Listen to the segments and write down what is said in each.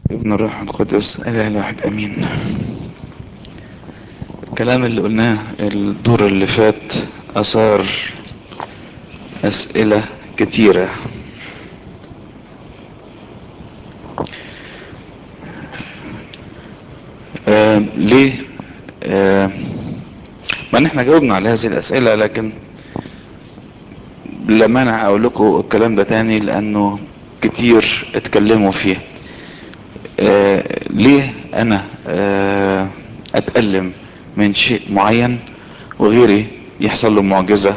ابن الروح القدس الاله الواحد امين الكلام اللي قلناه الدور اللي فات اثار اسئلة كتيرة آه ليه آه ما احنا جاوبنا على هذه الاسئلة لكن لا مانع اقول لكم الكلام ده تاني لانه كتير اتكلموا فيه آه ليه انا آه اتألم من شيء معين وغيري يحصل له معجزة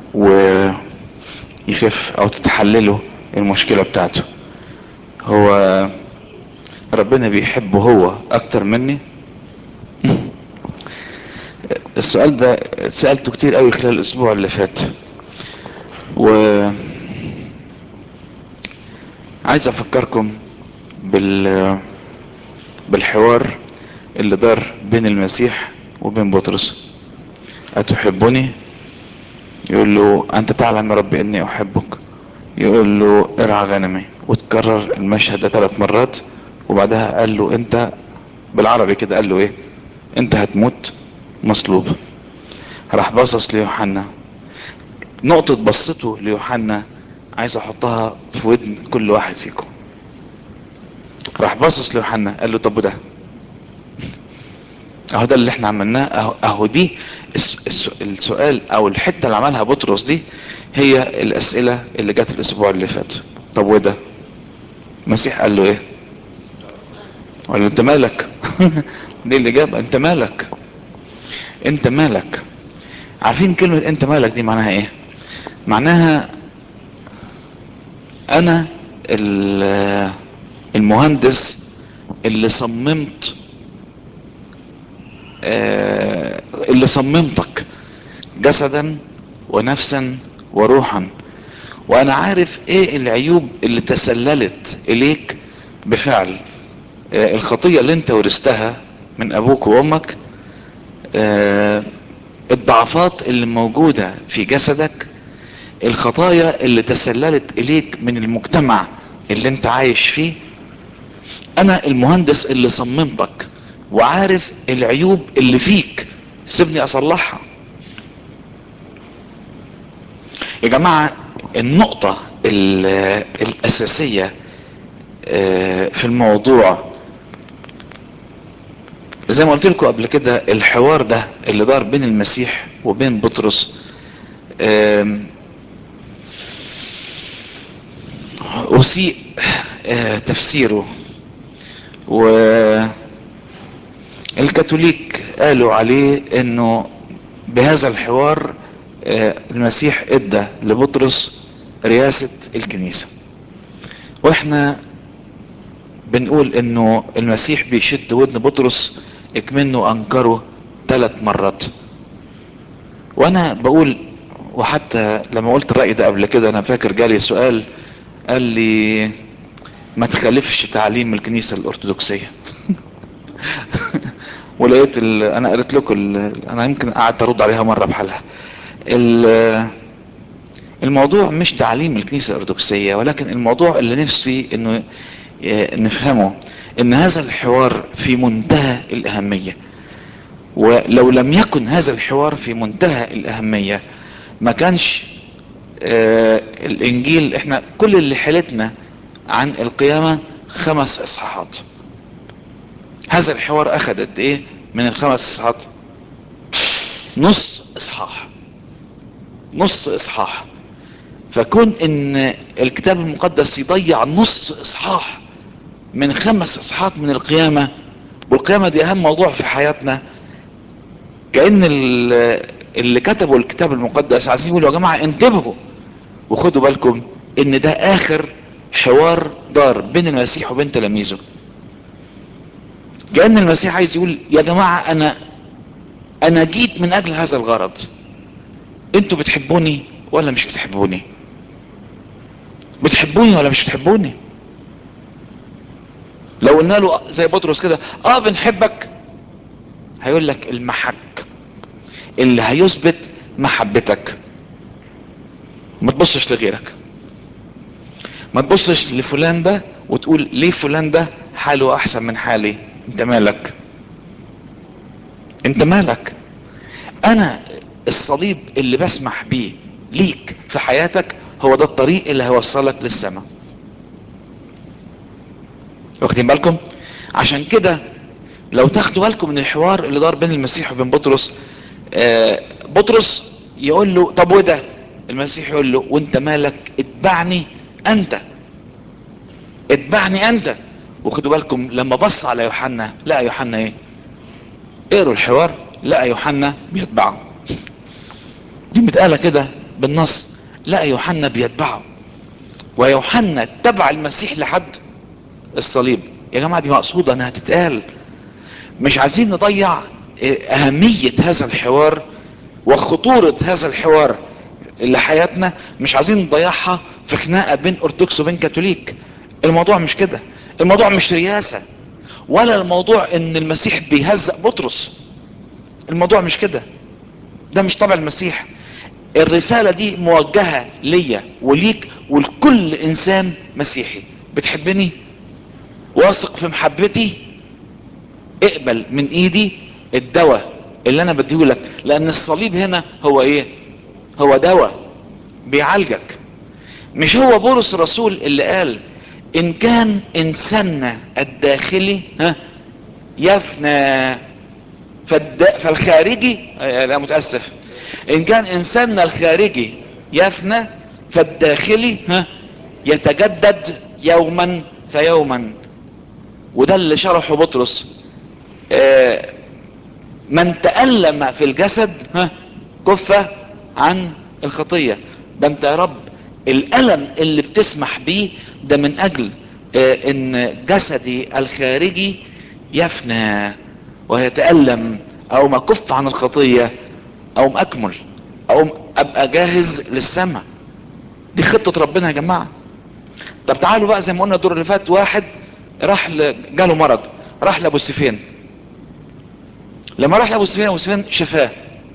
ويخف او تتحلله المشكلة بتاعته هو ربنا بيحبه هو اكتر مني السؤال ده سألته كتير قوي خلال الاسبوع اللي فات و عايز افكركم بال بالحوار اللي دار بين المسيح وبين بطرس اتحبني يقول له انت تعلم يا رب اني احبك يقول له ارعى غنمي وتكرر المشهد ده ثلاث مرات وبعدها قال له انت بالعربي كده قال له ايه انت هتموت مصلوب راح باصص ليوحنا نقطة بصته ليوحنا عايز احطها في ودن كل واحد فيكم راح باصص ليوحنا قال له طب وده اهو ده اللي احنا عملناه اهو, أهو دي السؤال او الحتة اللي عملها بطرس دي هي الاسئلة اللي جت الاسبوع اللي فات طب وده المسيح قال له ايه قال له انت مالك دي الاجابة انت مالك انت مالك عارفين كلمة انت مالك دي معناها ايه معناها انا المهندس اللي صممت اللي صممتك جسدا ونفسا وروحا وانا عارف ايه العيوب اللي تسللت اليك بفعل الخطية اللي انت ورثتها من ابوك وامك الضعفات اللي موجودة في جسدك الخطايا اللي تسللت اليك من المجتمع اللي انت عايش فيه انا المهندس اللي صممتك وعارف العيوب اللي فيك سيبني اصلحها يا جماعة النقطة الاساسية في الموضوع زي ما قلت لكم قبل كده الحوار ده اللي دار بين المسيح وبين بطرس أسيء تفسيره والكاثوليك قالوا عليه انه بهذا الحوار المسيح ادى لبطرس رئاسة الكنيسة واحنا بنقول انه المسيح بيشد ودن بطرس اكمنه انكره ثلاث مرات وانا بقول وحتى لما قلت الرأي ده قبل كده انا فاكر جالي سؤال قال لي ما تخالفش تعليم الكنيسة الارثوذكسية ولقيت انا قلت لكم انا يمكن قعدت ارد عليها مرة بحالها الموضوع مش تعليم الكنيسة الارثوذكسية ولكن الموضوع اللي نفسي انه نفهمه ان هذا الحوار في منتهى الاهمية ولو لم يكن هذا الحوار في منتهى الاهمية ما كانش آه الانجيل احنا كل اللي حيلتنا عن القيامة خمس اصحاحات هذا الحوار اخذ قد ايه من الخمس اصحاحات نص اصحاح نص اصحاح فكون ان الكتاب المقدس يضيع نص اصحاح من خمس اصحاحات من القيامة والقيامة دي اهم موضوع في حياتنا كأن اللي كتبوا الكتاب المقدس عايزين يقولوا يا جماعة انتبهوا وخدوا بالكم ان ده اخر حوار دار بين المسيح وبين تلاميذه كأن المسيح عايز يقول يا جماعة انا انا جيت من اجل هذا الغرض انتوا بتحبوني ولا مش بتحبوني بتحبوني ولا مش بتحبوني لو قلنا له زي بطرس كده اه بنحبك هيقول لك المحك اللي هيثبت محبتك ما تبصش لغيرك ما تبصش لفلان ده وتقول ليه فلان ده حاله احسن من حالي انت مالك انت مالك انا الصليب اللي بسمح بيه ليك في حياتك هو ده الطريق اللي هيوصلك للسماء واخدين بالكم عشان كده لو تاخدوا بالكم من الحوار اللي دار بين المسيح وبين بطرس آه بطرس يقول له طب وده المسيح يقول له وانت مالك اتبعني انت اتبعني انت وخدوا بالكم لما بص على يوحنا لقى يوحنا ايه اقروا الحوار لقى يوحنا بيتبعه دي متقاله كده بالنص لقى يوحنا بيتبعه ويوحنا اتبع المسيح لحد الصليب يا جماعه دي مقصوده انها تتقال مش عايزين نضيع اهميه هذا الحوار وخطوره هذا الحوار اللي حياتنا مش عايزين نضيعها في خناقه بين ارثوذكس وبين كاثوليك الموضوع مش كده الموضوع مش رياسه ولا الموضوع ان المسيح بيهزق بطرس الموضوع مش كده ده مش طبع المسيح الرسالة دي موجهة ليا وليك ولكل انسان مسيحي بتحبني واثق في محبتي اقبل من ايدي الدواء اللي انا بديهولك لان الصليب هنا هو ايه هو دواء بيعالجك مش هو بولس الرسول اللي قال ان كان انساننا الداخلي ها يفنى فالد... فالخارجي لا متاسف ان كان انساننا الخارجي يفنى فالداخلي ها يتجدد يوما فيوما وده اللي شرحه بطرس آه من تألم في الجسد ها كف عن الخطية ده انت يا رب الألم اللي بتسمح بيه ده من أجل آه ان جسدي الخارجي يفنى ويتألم او ما كف عن الخطية او ما اكمل او ابقى جاهز للسماء دي خطة ربنا يا جماعة طب تعالوا بقى زي ما قلنا الدور اللي فات واحد راح ل... جاله مرض راح لابو سفين لما راح لابو سفين ابو سفين شفاه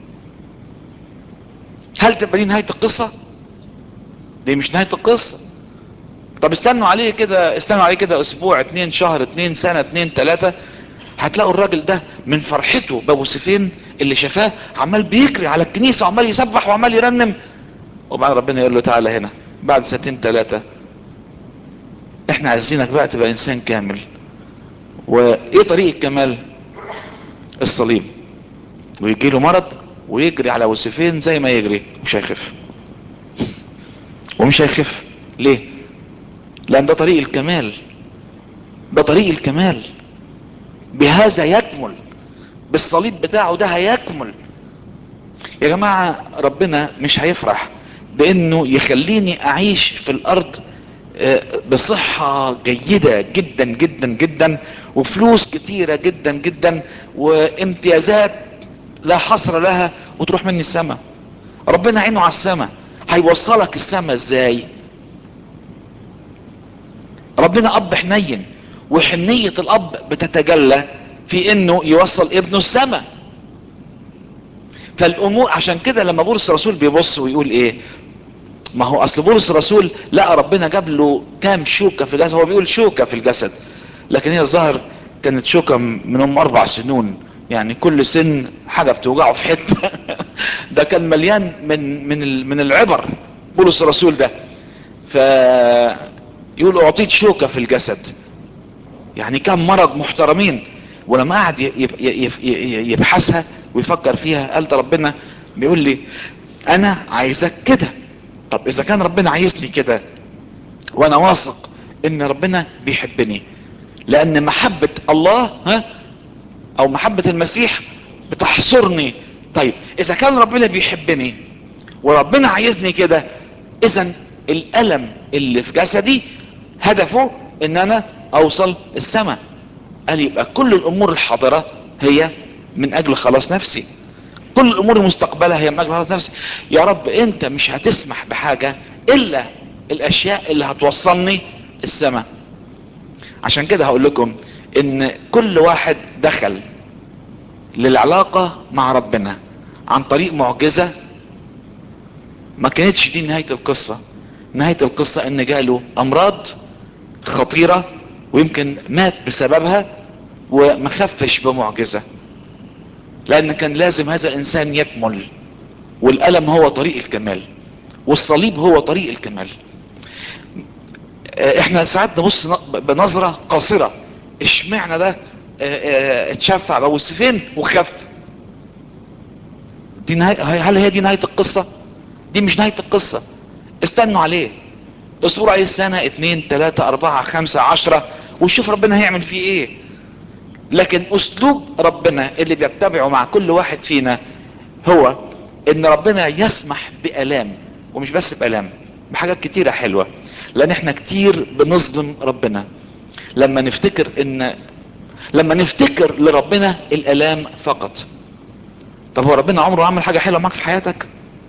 هل تبقى دي نهاية القصة دي مش نهاية القصة طب استنوا عليه كده استنوا عليه كده اسبوع اتنين شهر اتنين سنة اتنين تلاتة هتلاقوا الراجل ده من فرحته بابو سفين اللي شفاه عمال بيجري على الكنيسة وعمال يسبح وعمال يرنم وبعد ربنا يقول له تعالى هنا بعد سنتين ثلاثة احنا عايزينك بقى تبقى انسان كامل وايه طريق الكمال الصليب ويجي له مرض ويجري على وسفين زي ما يجري مش هيخف ومش هيخف ليه لان ده طريق الكمال ده طريق الكمال بهذا يكمل بالصليب بتاعه ده هيكمل يا جماعة ربنا مش هيفرح بانه يخليني اعيش في الارض بصحة جيدة جدا جدا جدا وفلوس كتيرة جدا جدا وامتيازات لا حصر لها وتروح مني السماء ربنا عينه على السماء هيوصلك السماء ازاي ربنا اب حنين وحنية الاب بتتجلى في انه يوصل ابنه السماء فالامور عشان كده لما بولس الرسول بيبص ويقول ايه ما هو اصل بولس الرسول لقى ربنا جاب له كام شوكة في الجسد هو بيقول شوكة في الجسد لكن هي الظاهر كانت شوكة من ام اربع سنون يعني كل سن حاجة بتوجعه في حتة ده كان مليان من من من العبر بولس الرسول ده ف يقول اعطيت شوكة في الجسد يعني كان مرض محترمين ولما قعد يبحثها ويفكر فيها قال ده ربنا بيقول لي انا عايزك كده طب اذا كان ربنا عايزني كده وانا واثق ان ربنا بيحبني لان محبة الله ها او محبة المسيح بتحصرني طيب اذا كان ربنا بيحبني وربنا عايزني كده اذا الالم اللي في جسدي هدفه ان انا اوصل السماء قال يبقى كل الامور الحاضرة هي من اجل خلاص نفسي كل الامور المستقبلة هي من اجل خلاص نفسي يا رب انت مش هتسمح بحاجة الا الاشياء اللي هتوصلني السماء عشان كده هقول لكم ان كل واحد دخل للعلاقة مع ربنا عن طريق معجزة ما كانتش دي نهاية القصة نهاية القصة ان جاله امراض خطيرة ويمكن مات بسببها وما خفش بمعجزة لان كان لازم هذا الانسان يكمل والالم هو طريق الكمال والصليب هو طريق الكمال احنا ساعات نبص بنظرة قاصرة اشمعنى ده اتشفع بوسفين وخف دي نهاية هل هي دي نهاية القصة دي مش نهاية القصة استنوا عليه اصبروا عليه سنة اتنين تلاتة اربعة خمسة عشرة وشوف ربنا هيعمل فيه ايه لكن اسلوب ربنا اللي بيتبعه مع كل واحد فينا هو ان ربنا يسمح بالام ومش بس بالام بحاجات كتيرة حلوة لان احنا كتير بنظلم ربنا لما نفتكر ان لما نفتكر لربنا الالام فقط طب هو ربنا عمره عمل حاجة حلوة معك في حياتك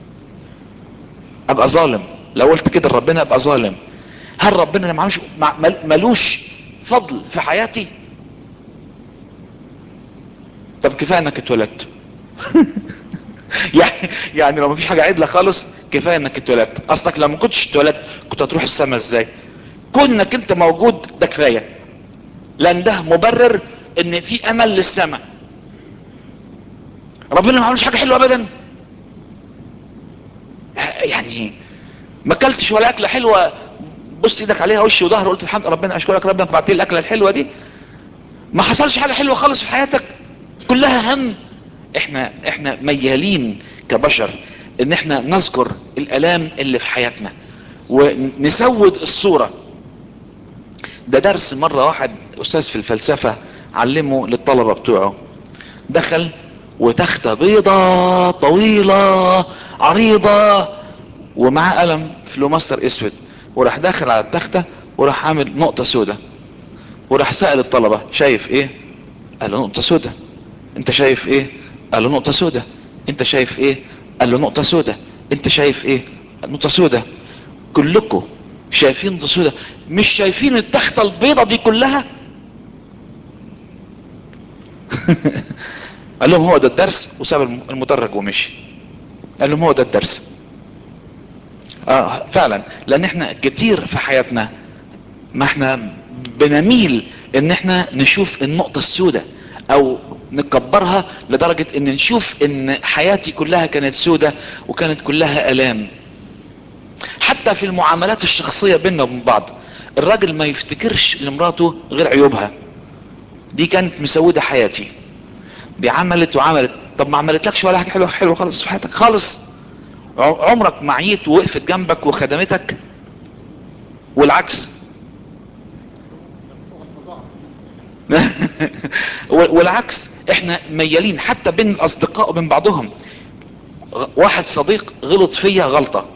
ابقى ظالم لو قلت كده ربنا ابقى ظالم هل ربنا ما عملش ملوش فضل في حياتي طب كفايه انك اتولدت يعني يعني لو مفيش حاجه عدله خالص كفايه انك اتولدت اصلك لو ما كنتش اتولدت كنت هتروح السما ازاي كونك انت موجود ده كفايه لان ده مبرر ان في امل للسما ربنا ما عملش حاجه حلوه ابدا يعني ما اكلتش ولا اكله حلوه بص ايدك عليها وش وظهر قلت الحمد ربنا اشكرك ربنا بعت لي الاكله الحلوه دي ما حصلش حاجه حلوه خالص في حياتك كلها هم احنا احنا ميالين كبشر ان احنا نذكر الالام اللي في حياتنا ونسود الصورة ده درس مرة واحد استاذ في الفلسفة علمه للطلبة بتوعه دخل وتختة بيضة طويلة عريضة ومعاه قلم فلوماستر اسود وراح داخل على التختة وراح عامل نقطة سودة وراح سأل الطلبة شايف ايه قال له نقطة سودة انت شايف ايه قال له نقطة سودة انت شايف ايه قال له نقطة سودة انت شايف ايه نقطة سودة كلكم شايفين نقطة سودة مش شايفين التختة البيضة دي كلها قال لهم هو ده الدرس وساب المدرج ومشي قال لهم هو ده الدرس اه فعلا لان احنا كتير في حياتنا ما احنا بنميل ان احنا نشوف النقطة السوداء او نكبرها لدرجة ان نشوف ان حياتي كلها كانت سودة وكانت كلها الام حتى في المعاملات الشخصية بيننا وبين بعض الراجل ما يفتكرش لمراته غير عيوبها دي كانت مسودة حياتي دي عملت وعملت طب ما عملتلكش ولا حاجة حلوة حلوة خالص في حياتك خالص عمرك ما عيت ووقفت جنبك وخدمتك والعكس والعكس احنا ميالين حتى بين الاصدقاء وبين بعضهم واحد صديق غلط فيا غلطة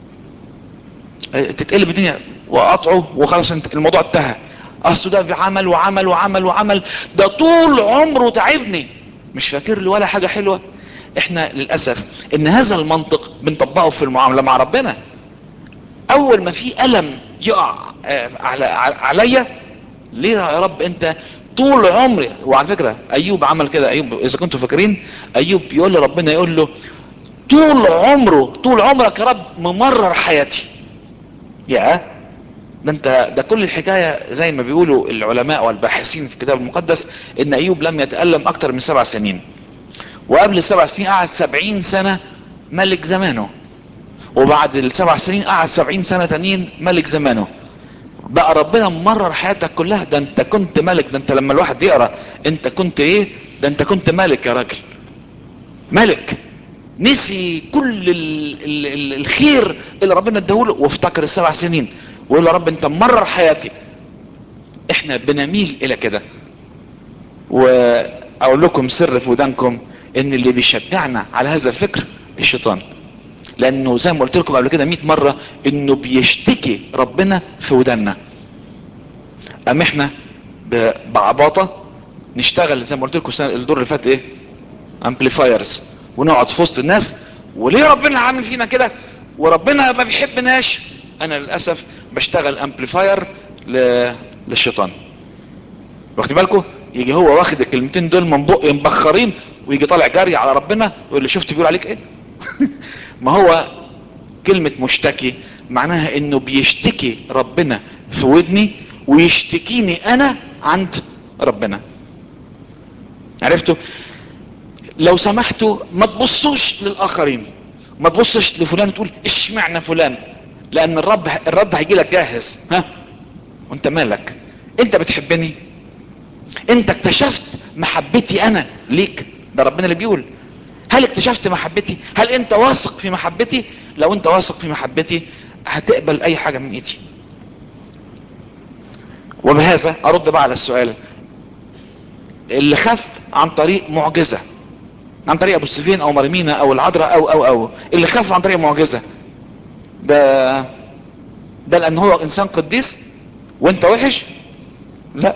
تتقلب الدنيا واقطعه وخلاص انت الموضوع انتهى اصل ده عمل وعمل وعمل وعمل ده طول عمره تعبني مش فاكر له ولا حاجة حلوة احنا للأسف ان هذا المنطق بنطبقه في المعاملة مع ربنا اول ما في ألم يقع على عليا ليه يا رب انت طول عمري وعلى فكرة ايوب عمل كده ايوب اذا كنتوا فاكرين ايوب يقول لربنا يقول له طول عمره طول عمرك يا رب ممرر حياتي يا ده انت ده كل الحكاية زي ما بيقولوا العلماء والباحثين في الكتاب المقدس ان ايوب لم يتألم اكتر من سبع سنين وقبل السبع سنين قعد سبعين سنة ملك زمانه وبعد السبع سنين قعد سبعين سنة تانيين ملك زمانه بقى ربنا ممرر حياتك كلها ده انت كنت ملك ده انت لما الواحد يقرأ انت كنت ايه ده انت كنت ملك يا راجل ملك نسي كل ال ال ال الخير اللي ربنا اداهوله وافتكر السبع سنين ويقول يا رب انت ممرر حياتي احنا بنميل الى كده واقول لكم سر في ودانكم ان اللي بيشجعنا على هذا الفكر الشيطان لانه زي ما قلت لكم قبل كده 100 مرة انه بيشتكي ربنا في وداننا ام احنا بعباطة نشتغل زي ما قلت لكم الدور اللي فات ايه امبليفايرز ونقعد في وسط الناس وليه ربنا عامل فينا كده وربنا ما بيحبناش انا للاسف بشتغل امبليفاير ل... للشيطان واخد بالكم يجي هو واخد الكلمتين دول من بق مبخرين ويجي طالع جري على ربنا ويقول له شفت بيقول عليك ايه ما هو كلمة مشتكي معناها انه بيشتكي ربنا في ودني ويشتكيني انا عند ربنا عرفتوا لو سمحتوا ما تبصوش للاخرين ما تبصش لفلان تقول اشمعنى فلان لان الرب الرد هيجي لك جاهز ها وانت مالك انت بتحبني انت اكتشفت محبتي انا ليك ده ربنا اللي بيقول هل اكتشفت محبتي هل انت واثق في محبتي لو انت واثق في محبتي هتقبل اي حاجة من ايدي وبهذا ارد بقى على السؤال اللي خف عن طريق معجزة عن طريق ابو سفين او مرمينا او العذراء او او او اللي خف عن طريق معجزة ده ده لان هو انسان قديس وانت وحش لا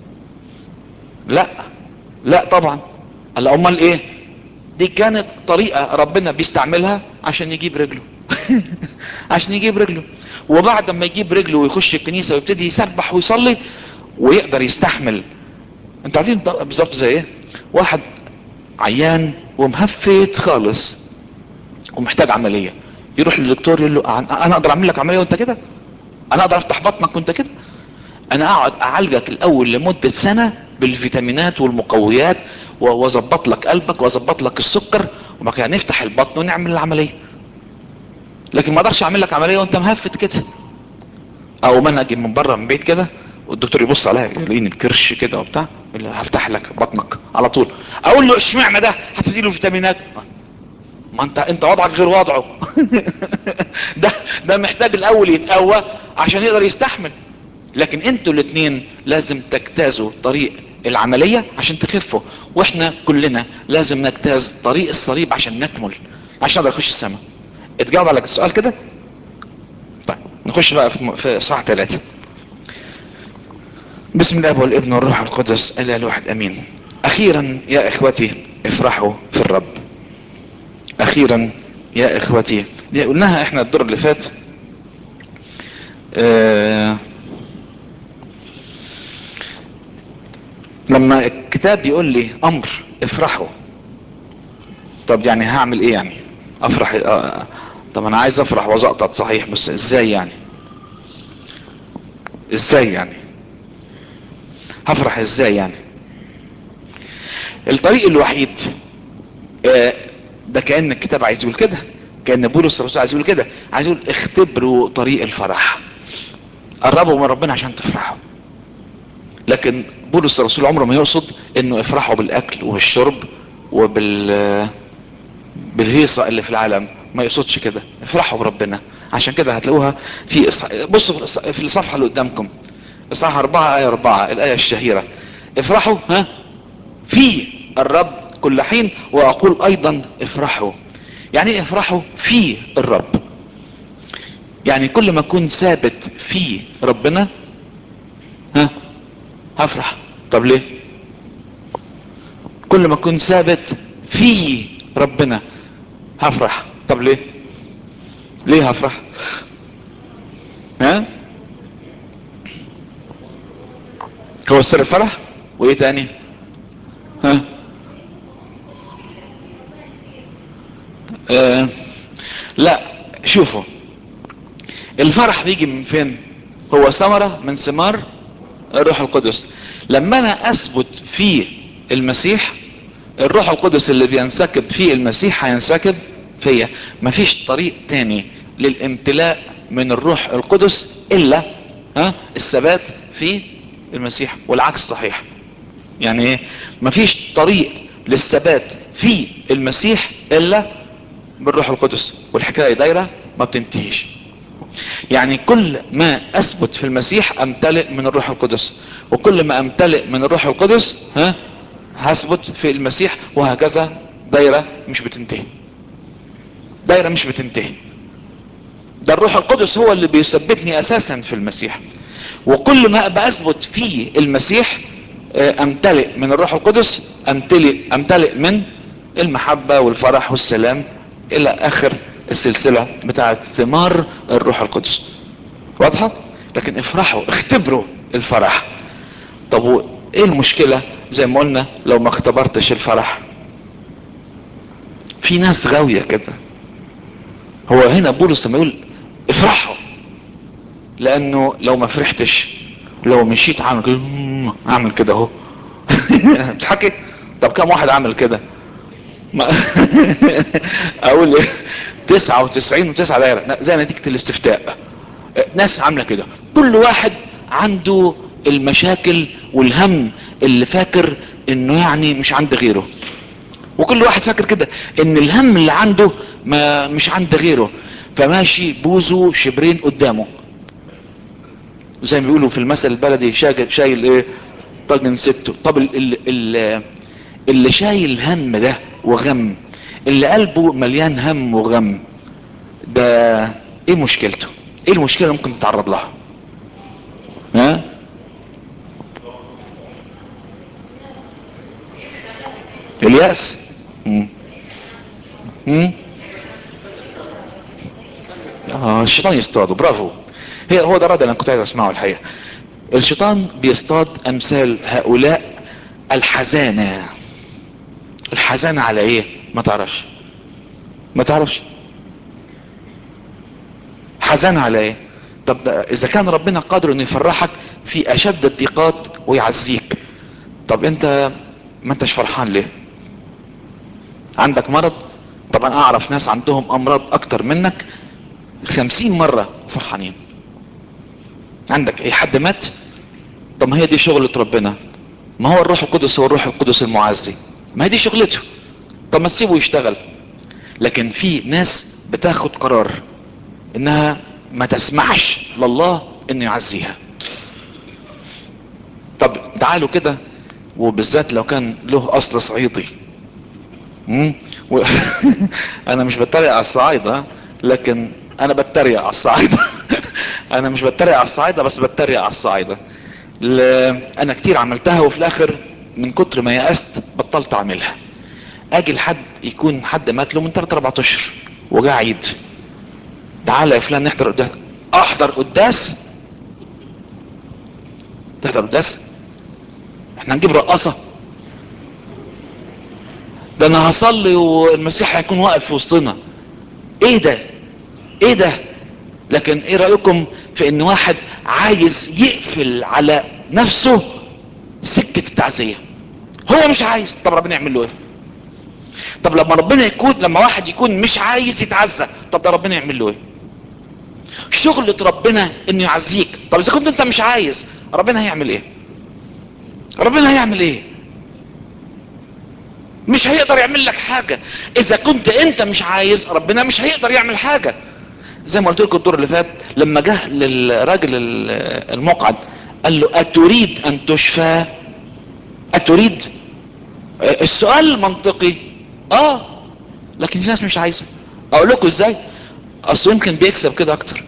لا لا طبعا هلا امال ايه دي كانت طريقة ربنا بيستعملها عشان يجيب رجله عشان يجيب رجله وبعد ما يجيب رجله ويخش الكنيسة ويبتدي يسبح ويصلي ويقدر يستحمل انتوا عارفين بالظبط زي ايه واحد عيان ومهفت خالص ومحتاج عملية يروح للدكتور يقول له انا اقدر اعمل لك عملية وانت كده انا اقدر افتح بطنك وانت كده انا اقعد اعالجك الاول لمدة سنة بالفيتامينات والمقويات واظبط لك قلبك واظبط لك السكر وبعد كده نفتح البطن ونعمل العملية لكن ما اقدرش اعمل لك عملية وانت مهفت كده او ما انا اجي من بره من بيت كده والدكتور يبص عليا يلاقيني بكرش كده وبتاع يقول لي هفتح لك بطنك على طول اقول له اشمعنى ده هتدي له فيتامينات ما انت انت وضعك غير وضعه ده ده محتاج الاول يتقوى عشان يقدر يستحمل لكن انتوا الاثنين لازم تجتازوا طريق العملية عشان تخفوا واحنا كلنا لازم نجتاز طريق الصليب عشان نكمل عشان نقدر نخش السماء اتجاوب على السؤال كده طيب نخش بقى في في صح ثلاثة بسم الله والابن والروح القدس الاله الواحد امين اخيرا يا اخوتي افرحوا في الرب اخيرا يا اخوتي دي قلناها احنا الدور اللي فات اه لما الكتاب يقول لي امر افرحوا طب يعني هعمل ايه يعني افرح اه طب انا عايز افرح وزقطط صحيح بس ازاي يعني ازاي يعني هفرح ازاي يعني الطريق الوحيد اه ده كأن الكتاب عايز يقول كده كأن بولس الرسول عايز يقول كده عايز يقول اختبروا طريق الفرح قربوا من ربنا عشان تفرحوا لكن بولس الرسول عمره ما يقصد انه افرحوا بالاكل وبالشرب وبال بالهيصة اللي في العالم ما يقصدش كده افرحوا بربنا عشان كده هتلاقوها في إصح... بصوا في الصفحة اللي قدامكم اصحاح اربعة اية اربعة الاية الشهيرة افرحوا ها في الرب كل حين واقول ايضا افرحوا يعني ايه افرحوا في الرب يعني كل ما اكون ثابت في ربنا ها هفرح طب ليه كل ما اكون ثابت في ربنا هفرح طب ليه ليه هفرح ها هو سر الفرح وايه تاني ها آه. لا شوفوا الفرح بيجي من فين هو ثمرة من ثمار الروح القدس لما انا اثبت في المسيح الروح القدس اللي بينسكب في المسيح هينسكب فيا مفيش طريق تاني للامتلاء من الروح القدس الا ها الثبات في المسيح والعكس صحيح يعني ايه مفيش طريق للثبات في المسيح الا بالروح القدس والحكايه دايره ما بتنتهيش يعني كل ما اثبت في المسيح امتلئ من الروح القدس وكل ما امتلئ من الروح القدس ها هثبت في المسيح وهكذا دايرة مش بتنتهي دايرة مش بتنتهي ده الروح القدس هو اللي بيثبتني اساسا في المسيح وكل ما ابقى اثبت في المسيح امتلئ من الروح القدس امتلئ امتلئ من المحبة والفرح والسلام الى اخر السلسلة بتاعت ثمار الروح القدس واضحة لكن افرحوا اختبروا الفرح طب ايه المشكلة زي ما قلنا لو ما اختبرتش الفرح في ناس غاوية كده هو هنا بولس لما يقول افرحوا لانه لو ما فرحتش لو مشيت عامل كده اعمل كده اهو بتحكي طب كم واحد عمل كده ما اقول ايه 99 و9 دايره زي نتيجه الاستفتاء ناس عامله كده كل واحد عنده المشاكل والهم اللي فاكر انه يعني مش عند غيره وكل واحد فاكر كده ان الهم اللي عنده ما مش عند غيره فماشي بوزه شبرين قدامه زي ما بيقولوا في المثل البلدي شايل شايل ايه طاجن سته طب ال ال ال اللي شايل هم ده وغم اللي قلبه مليان هم وغم ده ايه مشكلته ايه المشكله اللي ممكن تتعرض لها ها اليأس مم. مم. اه الشيطان يصطاده برافو هي هو ده الرد اللي انا كنت عايز اسمعه الحقيقه الشيطان بيصطاد امثال هؤلاء الحزانه الحزانه على ايه ما تعرفش ما تعرفش حزانه على ايه طب اذا كان ربنا قادر انه يفرحك في اشد الضيقات ويعزيك طب انت ما انتش فرحان ليه عندك مرض طبعا اعرف ناس عندهم امراض اكتر منك خمسين مرة فرحانين عندك اي حد مات طب ما هي دي شغلة ربنا ما هو الروح القدس هو الروح القدس المعزي ما هي دي شغلته طب ما تسيبه يشتغل لكن في ناس بتاخد قرار انها ما تسمحش لله انه يعزيها طب تعالوا كده وبالذات لو كان له اصل صعيدي و... انا مش بتريق على الصعايدة لكن انا بتريق على الصعايدة انا مش بتريق على الصعايدة بس بتريق على الصعايدة ل... انا كتير عملتها وفي الاخر من كتر ما يأست بطلت اعملها اجي لحد يكون حد مات له من 3 4 اشهر وجا عيد تعالى يا فلان نحضر قداس احضر قداس تحضر قداس احنا نجيب رقاصة ده انا هصلي والمسيح هيكون واقف في وسطنا ايه ده ايه ده لكن ايه رأيكم في ان واحد عايز يقفل على نفسه سكة التعزية هو مش عايز طب ربنا يعمل له ايه طب لما ربنا يكون لما واحد يكون مش عايز يتعزى طب ده ربنا يعمل له ايه شغلة ربنا انه يعزيك طب اذا كنت انت مش عايز ربنا هيعمل ايه ربنا هيعمل ايه مش هيقدر يعمل لك حاجة اذا كنت انت مش عايز ربنا مش هيقدر يعمل حاجة زي ما قلت لكم الدور اللي فات لما جه للراجل المقعد قال له اتريد ان تشفى اتريد السؤال المنطقي اه لكن في ناس مش عايزه اقول لكم ازاي اصل يمكن بيكسب كده اكتر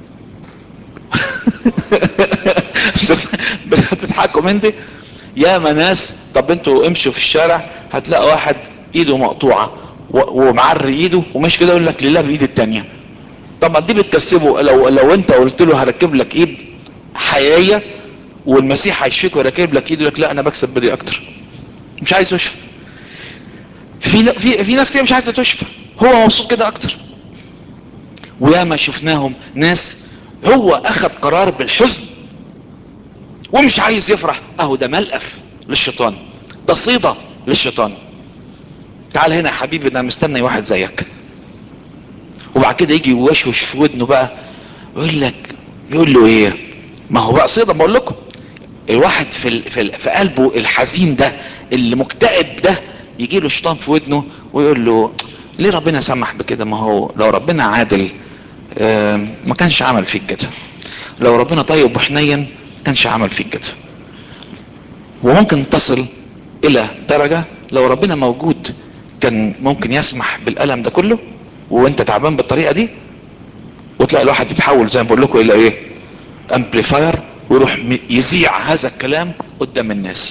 بتضحكوا من دي يا ناس طب انتوا امشوا في الشارع هتلاقوا واحد ايده مقطوعه ومعري ايده وماشي كده يقول لك لله بالايد التانيه طب ما دي بتكسبه لو لو انت قلت له هركب لك ايد حقيقيه والمسيح هيشفيك ويركب لك ايد يقول لك لا انا بكسب بدي اكتر مش عايز يشفى في في في ناس كتير مش عايزه تشفى هو مبسوط كده اكتر وياما شفناهم ناس هو اخذ قرار بالحزن ومش عايز يفرح اهو ده ملقف للشيطان ده صيدة للشيطان تعال هنا يا حبيبي ده مستني واحد زيك وبعد كده يجي يوشوش في ودنه بقى يقول لك يقول له ايه ما هو بقى صيدة بقول لكم الواحد في ال في, ال في قلبه الحزين ده اللي مكتئب ده يجي له شيطان في ودنه ويقول له ليه ربنا سمح بكده ما هو لو ربنا عادل ما كانش عمل فيك كده لو ربنا طيب وحنين ما كانش عمل فيك كده وممكن تصل الى درجة لو ربنا موجود كان ممكن يسمح بالالم ده كله وانت تعبان بالطريقة دي وتلاقي الواحد يتحول زي ما بقول لكم الى ايه امبليفاير ويروح يذيع هذا الكلام قدام الناس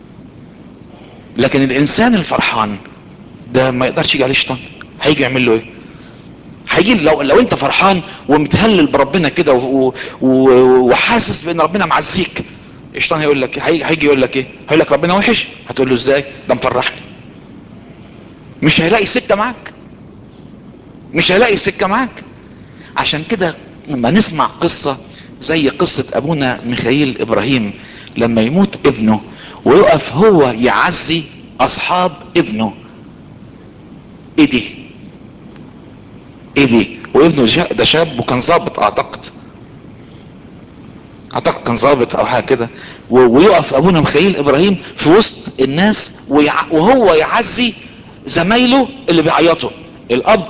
لكن الانسان الفرحان ده ما يقدرش يجي عليه شيطان هيجي يعمل له ايه هيجي لو لو انت فرحان ومتهلل بربنا كده وحاسس بان ربنا معزيك الشيطان هيقول لك هيجي يقول لك ايه هيقول لك ربنا وحش هتقول له ازاي ده مفرحني مش هيلاقي سكه معاك مش هيلاقي سكه معاك عشان كده لما نسمع قصه زي قصة ابونا ميخائيل ابراهيم لما يموت ابنه ويقف هو يعزي اصحاب ابنه ايه دي ايه دي وابنه جا- ده شاب وكان ظابط اعتقد اعتقد كان ظابط او حاجه كده و- ويقف ابونا ميخائيل ابراهيم في وسط الناس ويع... وهو يعزي زمايله اللي بيعيطوا الاب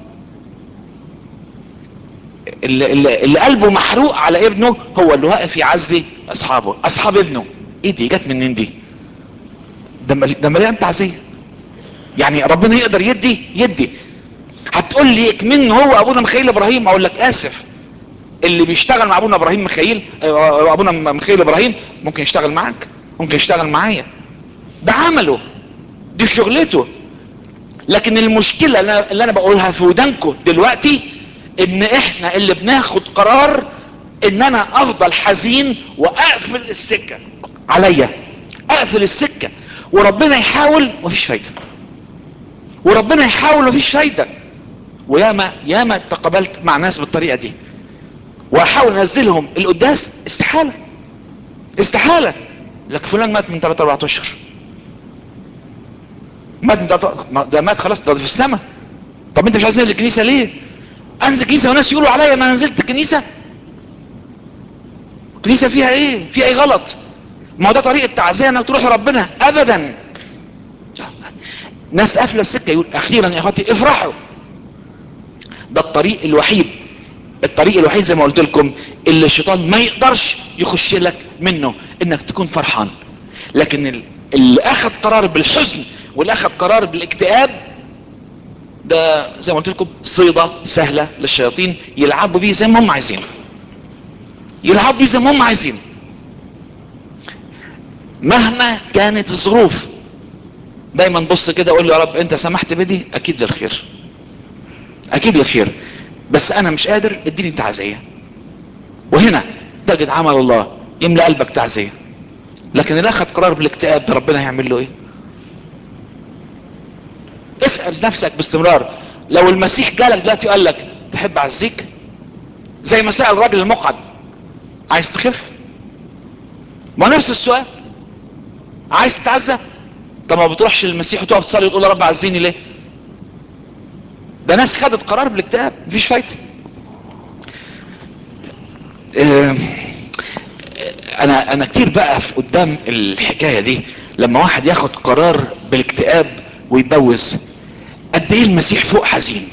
اللي, اللي, اللي قلبه محروق على ابنه هو اللي واقف يعزي اصحابه اصحاب ابنه ايه دي جت منين دي ده مل- ده مليان تعزيه يعني ربنا يقدر يدي يدي هتقول لي كمن هو ابونا ميخائيل ابراهيم اقول لك اسف اللي بيشتغل مع ابونا ابراهيم ميخائيل آه، ابونا ميخائيل ابراهيم ممكن يشتغل معاك ممكن يشتغل معايا ده عمله دي شغلته لكن المشكلة اللي أنا- اللي انا بقولها في ودانكم دلوقتي ان احنا اللي بناخد قرار ان انا افضل حزين واقفل السكة عليا اقفل السكة وربنا يحاول مفيش فايدة وربنا يحاول مفيش فايدة وياما ياما تقابلت مع ناس بالطريقة دي واحاول انزلهم القداس استحالة استحالة لك فلان مات من 3 4 اشهر مات من تلاتة- ما- ده مات خلاص ده في السماء طب انت مش عايز تنزل الكنيسه ليه انزل الكنيسه وناس يقولوا عليا ان انا نزلت الكنيسه الكنيسه فيها ايه فيها ايه غلط ما هو ده طريقه تعزيه انك تروح لربنا ابدا ناس قافله السكه يقول اخيرا يا اخواتي افرحوا ده الطريق الوحيد الطريق الوحيد زي ما قلت لكم اللي الشيطان ما يقدرش يخش لك منه انك تكون فرحان لكن ال- اللي اخذ قرار بالحزن واللي اخذ قرار بالاكتئاب ده زي ما قلت لكم صيده سهله للشياطين يلعبوا بيه زي ما هم عايزين يلعبوا بيه زي ما هم عايزين مهما كانت الظروف دايما بص كده وقول له يا رب انت سمحت بدي اكيد للخير اكيد للخير بس انا مش قادر اديني تعزيه وهنا تجد عمل الله يملأ قلبك تعزيه لكن اللي اخذ قرار بالاكتئاب ده ربنا هيعمل له ايه اسأل نفسك باستمرار لو المسيح جالك دلوقتي وقال لك تحب اعزيك زي ما سأل الراجل المقعد عايز تخف ما نفس السؤال عايز تتعزى طب ما بتروحش للمسيح وتقف تصلي وتقول يا رب عزيني ليه ده ناس خدت قرار بالاكتئاب مفيش فايده آه، انا انا كتير بقى في قدام الحكايه دي لما واحد ياخد قرار بالاكتئاب ويتجوز قد ايه المسيح فوق حزين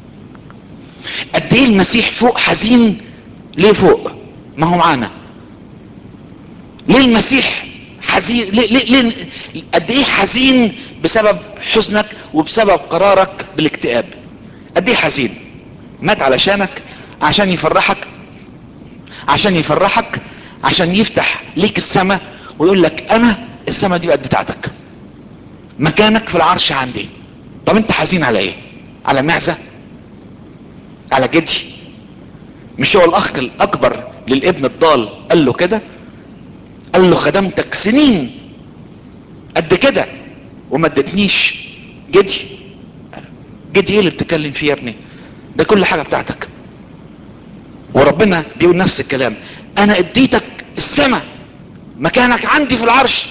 قد ايه المسيح فوق حزين ليه فوق ما هو معانا ليه المسيح حزين ليه ليه ليه قد ايه حزين بسبب حزنك وبسبب قرارك بالاكتئاب قد ايه حزين مات علشانك عشان يفرحك عشان يفرحك عشان يفتح ليك السماء ويقول لك انا السماء دي بقت بتاعتك مكانك في العرش عندي طب انت حزين على ايه على معزة على جدي مش هو الاخ الاكبر للابن الضال قال له كده قال له خدمتك سنين قد كده وما ادتنيش جدي جدي ايه اللي بتتكلم فيه يا ابني ده كل حاجة بتاعتك وربنا بيقول نفس الكلام انا اديتك السماء مكانك عندي في العرش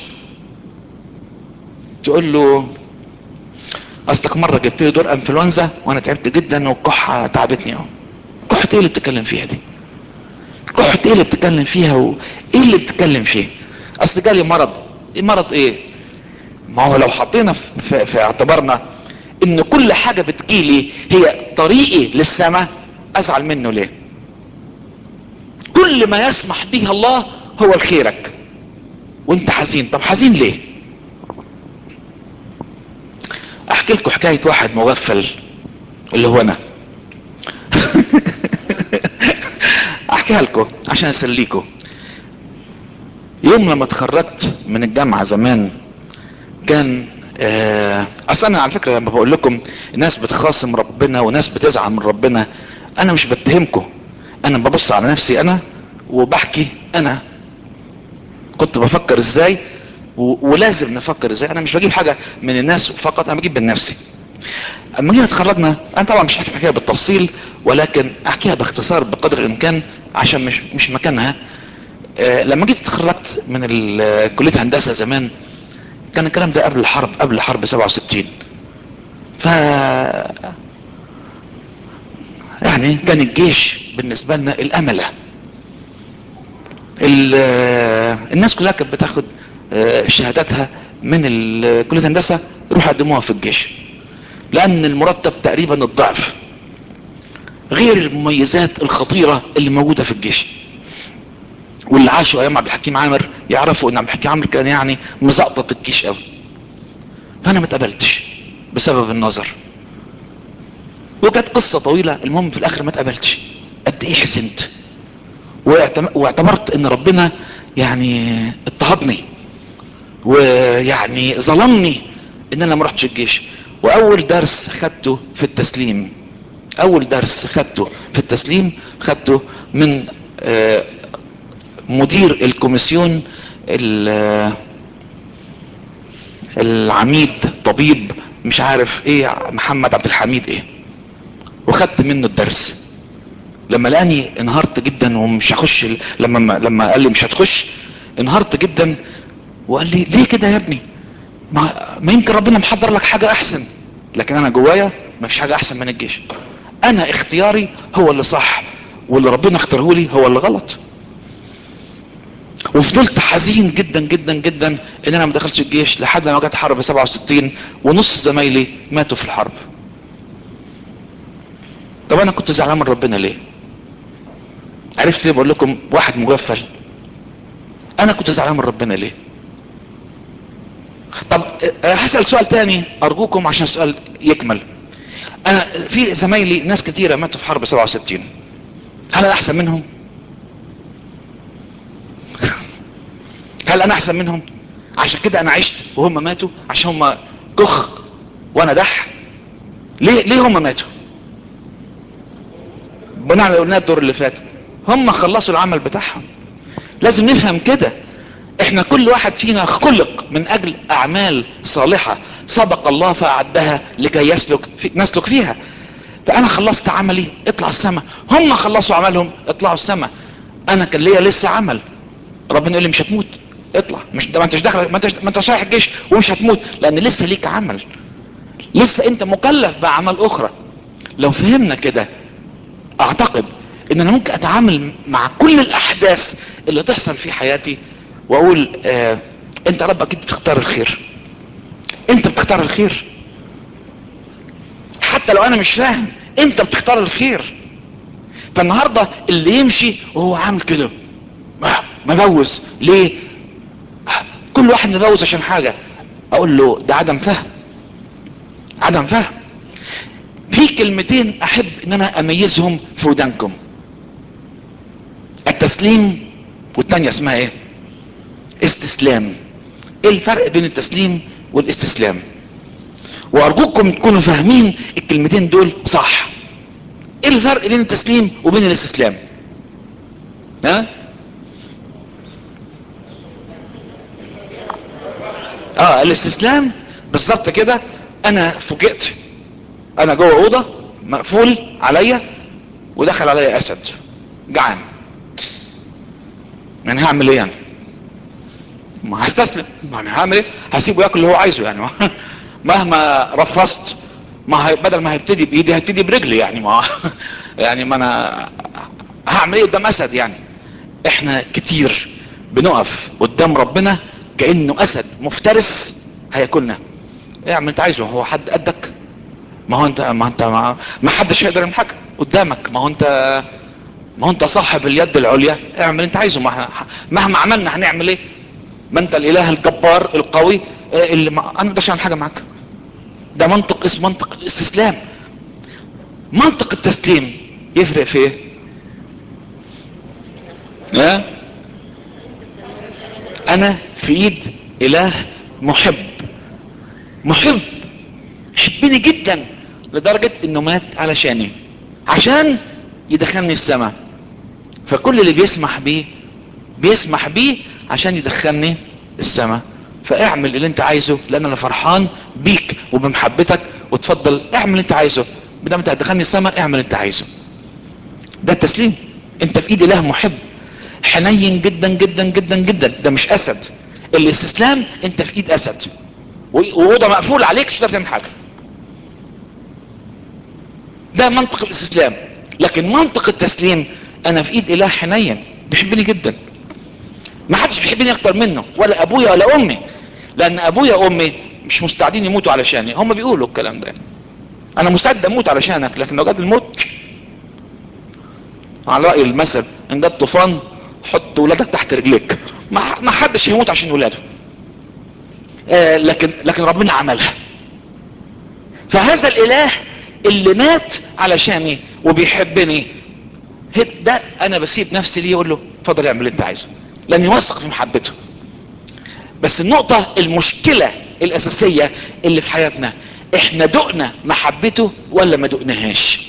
تقول له اصلك مرة جبت لي دور انفلونزا وانا تعبت جدا والكحة تعبتني اهو كحة ايه اللي بتتكلم فيها دي كحة ايه اللي بتتكلم فيها وايه اللي بتتكلم فيه اصل جالي مرض إيه مرض ايه ما هو لو حطينا في, في, في اعتبارنا ان كل حاجة بتجيلي هي طريقي للسماء ازعل منه ليه كل ما يسمح به الله هو الخيرك وانت حزين طب حزين ليه احكي لكم حكاية واحد مغفل اللي هو انا احكيها لكم عشان اسليكم يوم لما اتخرجت من الجامعة زمان كان آه اصلا أنا على فكرة لما بقول لكم الناس بتخاصم ربنا وناس بتزعل من ربنا انا مش بتهمكم انا ببص على نفسي انا وبحكي انا كنت بفكر ازاي و- ولازم نفكر ازاي انا مش بجيب حاجة من الناس فقط انا بجيب من نفسي اما جينا اتخرجنا انا طبعا مش هحكي الحكايه بالتفصيل ولكن احكيها باختصار بقدر الامكان عشان مش مش مكانها آه لما جيت اتخرجت من كليه هندسه زمان كان الكلام ده قبل الحرب قبل حرب 67 ف يعني كان الجيش بالنسبه لنا الامله الناس كلها كانت بتاخد شهاداتها من كليه الهندسه يروحوا يقدموها في الجيش لان المرتب تقريبا الضعف غير المميزات الخطيره اللي موجوده في الجيش واللي عاشوا ايام عبد الحكيم عامر يعرفوا ان عبد الحكيم عامر كان يعني مزقطط الجيش قوي فانا ما اتقبلتش بسبب النظر وكانت قصة طويلة المهم في الاخر ما اتقبلتش قد ايه حزنت واعتبرت ان ربنا يعني اضطهدني ويعني ظلمني ان انا ما رحتش الجيش واول درس خدته في التسليم اول درس خدته في التسليم خدته من مدير الكوميسيون العميد طبيب مش عارف ايه محمد عبد الحميد ايه وخدت منه الدرس لما لقاني انهارت جدا ومش هخش لما لما قال لي مش هتخش انهارت جدا وقال لي ليه كده يا ابني ما, ما يمكن ربنا محضر لك حاجه احسن لكن انا جوايا ما فيش حاجه احسن من الجيش انا اختياري هو اللي صح واللي ربنا اختاره لي هو اللي غلط وفضلت حزين جدا جدا جدا ان انا ما دخلتش الجيش لحد ما جت حرب 67 ونص زمايلي ماتوا في الحرب طب انا كنت زعلان من ربنا ليه عرفت ليه بقول لكم واحد مغفل انا كنت زعلان من ربنا ليه طب هسأل سؤال تاني ارجوكم عشان السؤال يكمل انا في زمايلي ناس كتيرة ماتوا في حرب 67 هل انا احسن منهم هل انا احسن منهم عشان كده انا عشت وهم ماتوا عشان هم كخ وانا دح ليه ليه هم ماتوا بناء على قلناه الدور اللي فات هم خلصوا العمل بتاعهم لازم نفهم كده احنا كل واحد فينا خلق من اجل اعمال صالحة سبق الله فاعدها لكي يسلك في نسلك فيها فانا خلصت عملي اطلع السماء هم خلصوا عملهم اطلعوا السماء انا كان ليا لسه عمل ربنا يقول لي مش هتموت اطلع مش ده ما انتش داخل ما انتش ما انتش رايح الجيش ومش هتموت لان لسه ليك عمل لسه انت مكلف باعمال اخرى لو فهمنا كده اعتقد ان انا ممكن اتعامل مع كل الاحداث اللي تحصل في حياتي واقول آه انت رب اكيد بتختار الخير انت بتختار الخير حتى لو انا مش فاهم انت بتختار الخير فالنهارده اللي يمشي وهو عامل كده مبوز ليه كل واحد مبوز عشان حاجه اقول له ده عدم فهم عدم فهم في كلمتين احب ان انا اميزهم في ودانكم التسليم والتانية اسمها ايه استسلام ايه الفرق بين التسليم والاستسلام وارجوكم تكونوا فاهمين الكلمتين دول صح ايه الفرق بين التسليم وبين الاستسلام ها اه الاستسلام بالظبط كده انا فوجئت انا جوه اوضه مقفول عليا ودخل عليا اسد جعان يعني هعمل ايه يعني ما هستسلم ما انا هعمل ايه هسيبه ياكل اللي هو عايزه يعني مهما رفضت ما هي بدل ما هيبتدي بايدي هيبتدي برجلي يعني ما يعني ما انا هعمل ايه قدام اسد يعني احنا كتير بنقف قدام ربنا كانه اسد مفترس هياكلنا اعمل انت عايزه هو حد قدك ما هو انت ما انت ما, ما حدش هيقدر يمحك قدامك ما هو انت ما هو انت صاحب اليد العليا اعمل انت عايزه مهما عملنا هنعمل ايه ما انت الاله الجبار القوي اللي ما انا مقدرش اعمل حاجه معاك ده منطق اسمه منطق الاستسلام منطق التسليم يفرق في ايه ها انا في ايد اله محب محب يحبني جدا لدرجة انه مات علشاني عشان يدخلني السماء فكل اللي بيسمح بيه بيسمح بيه عشان يدخلني السماء فاعمل اللي انت عايزه لان انا فرحان بيك وبمحبتك وتفضل اعمل اللي انت عايزه بدل انت هتدخلني السماء اعمل اللي انت عايزه ده التسليم انت في ايد اله محب حنين جدا جدا جدا جدا ده مش اسد الاستسلام انت في ايد اسد واوضه مقفول عليك مش هتقدر تعمل حاجه ده منطق الاستسلام لكن منطق التسليم انا في ايد اله حنين بيحبني جدا ما حدش بيحبني اكتر منه ولا ابويا ولا امي لان ابويا وامي مش مستعدين يموتوا علشاني هم بيقولوا الكلام ده انا مستعد اموت علشانك لكن لو جت الموت على راي المثل ان جت طوفان حط ولادك تحت رجليك ما حدش هيموت عشان ولاده آه لكن لكن ربنا عملها فهذا الاله اللي مات علشاني وبيحبني ده انا بسيب نفسي ليه يقول له اتفضل اعمل اللي انت عايزه لاني واثق في محبته بس النقطة المشكلة الاساسية اللي في حياتنا احنا دقنا محبته ولا ما دقناهاش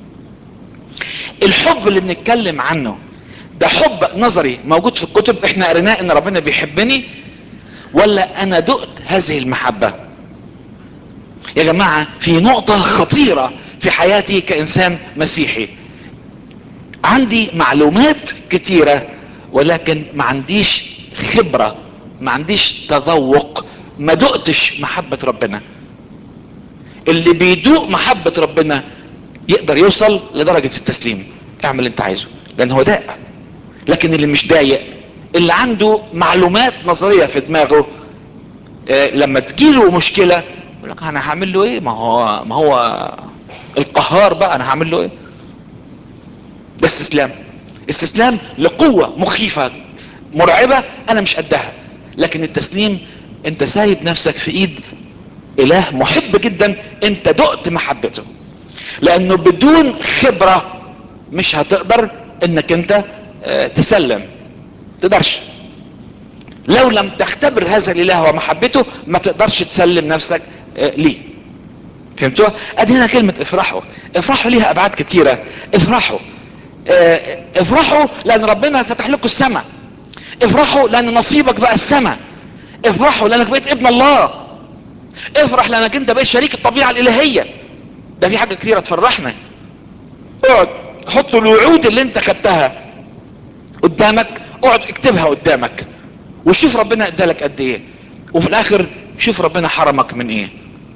الحب اللي بنتكلم عنه ده حب نظري موجود في الكتب احنا قريناه ان ربنا بيحبني ولا انا دقت هذه المحبة يا جماعة في نقطة خطيرة في حياتي كإنسان مسيحي عندي معلومات كتيرة ولكن ما عنديش خبرة ما عنديش تذوق ما دقتش محبة ربنا اللي بيدوق محبة ربنا يقدر يوصل لدرجة التسليم اعمل اللي انت عايزه لان هو داق لكن اللي مش ضايق اللي عنده معلومات نظرية في دماغه آه لما تجيله مشكلة يقول لك انا هعمل له ايه ما هو ما هو القهار بقى انا هعمل له ايه ده استسلام استسلام لقوة مخيفة مرعبة انا مش قدها لكن التسليم انت سايب نفسك في ايد اله محب جدا انت دقت محبته لانه بدون خبرة مش هتقدر انك انت اه تسلم تقدرش لو لم تختبر هذا الاله ومحبته ما تقدرش تسلم نفسك اه ليه فهمتوا ادي هنا كلمة افرحوا افرحوا ليها ابعاد كتيرة افرحوا اه افرحوا لان ربنا فتح لكم السماء افرحوا لان نصيبك بقى السماء افرحوا لانك بقيت ابن الله افرح لانك انت بقيت شريك الطبيعة الالهية ده في حاجة كتيرة تفرحنا اقعد حط الوعود اللي انت خدتها قدامك اقعد اكتبها قدامك وشوف ربنا ادالك قد ايه وفي الاخر شوف ربنا حرمك من ايه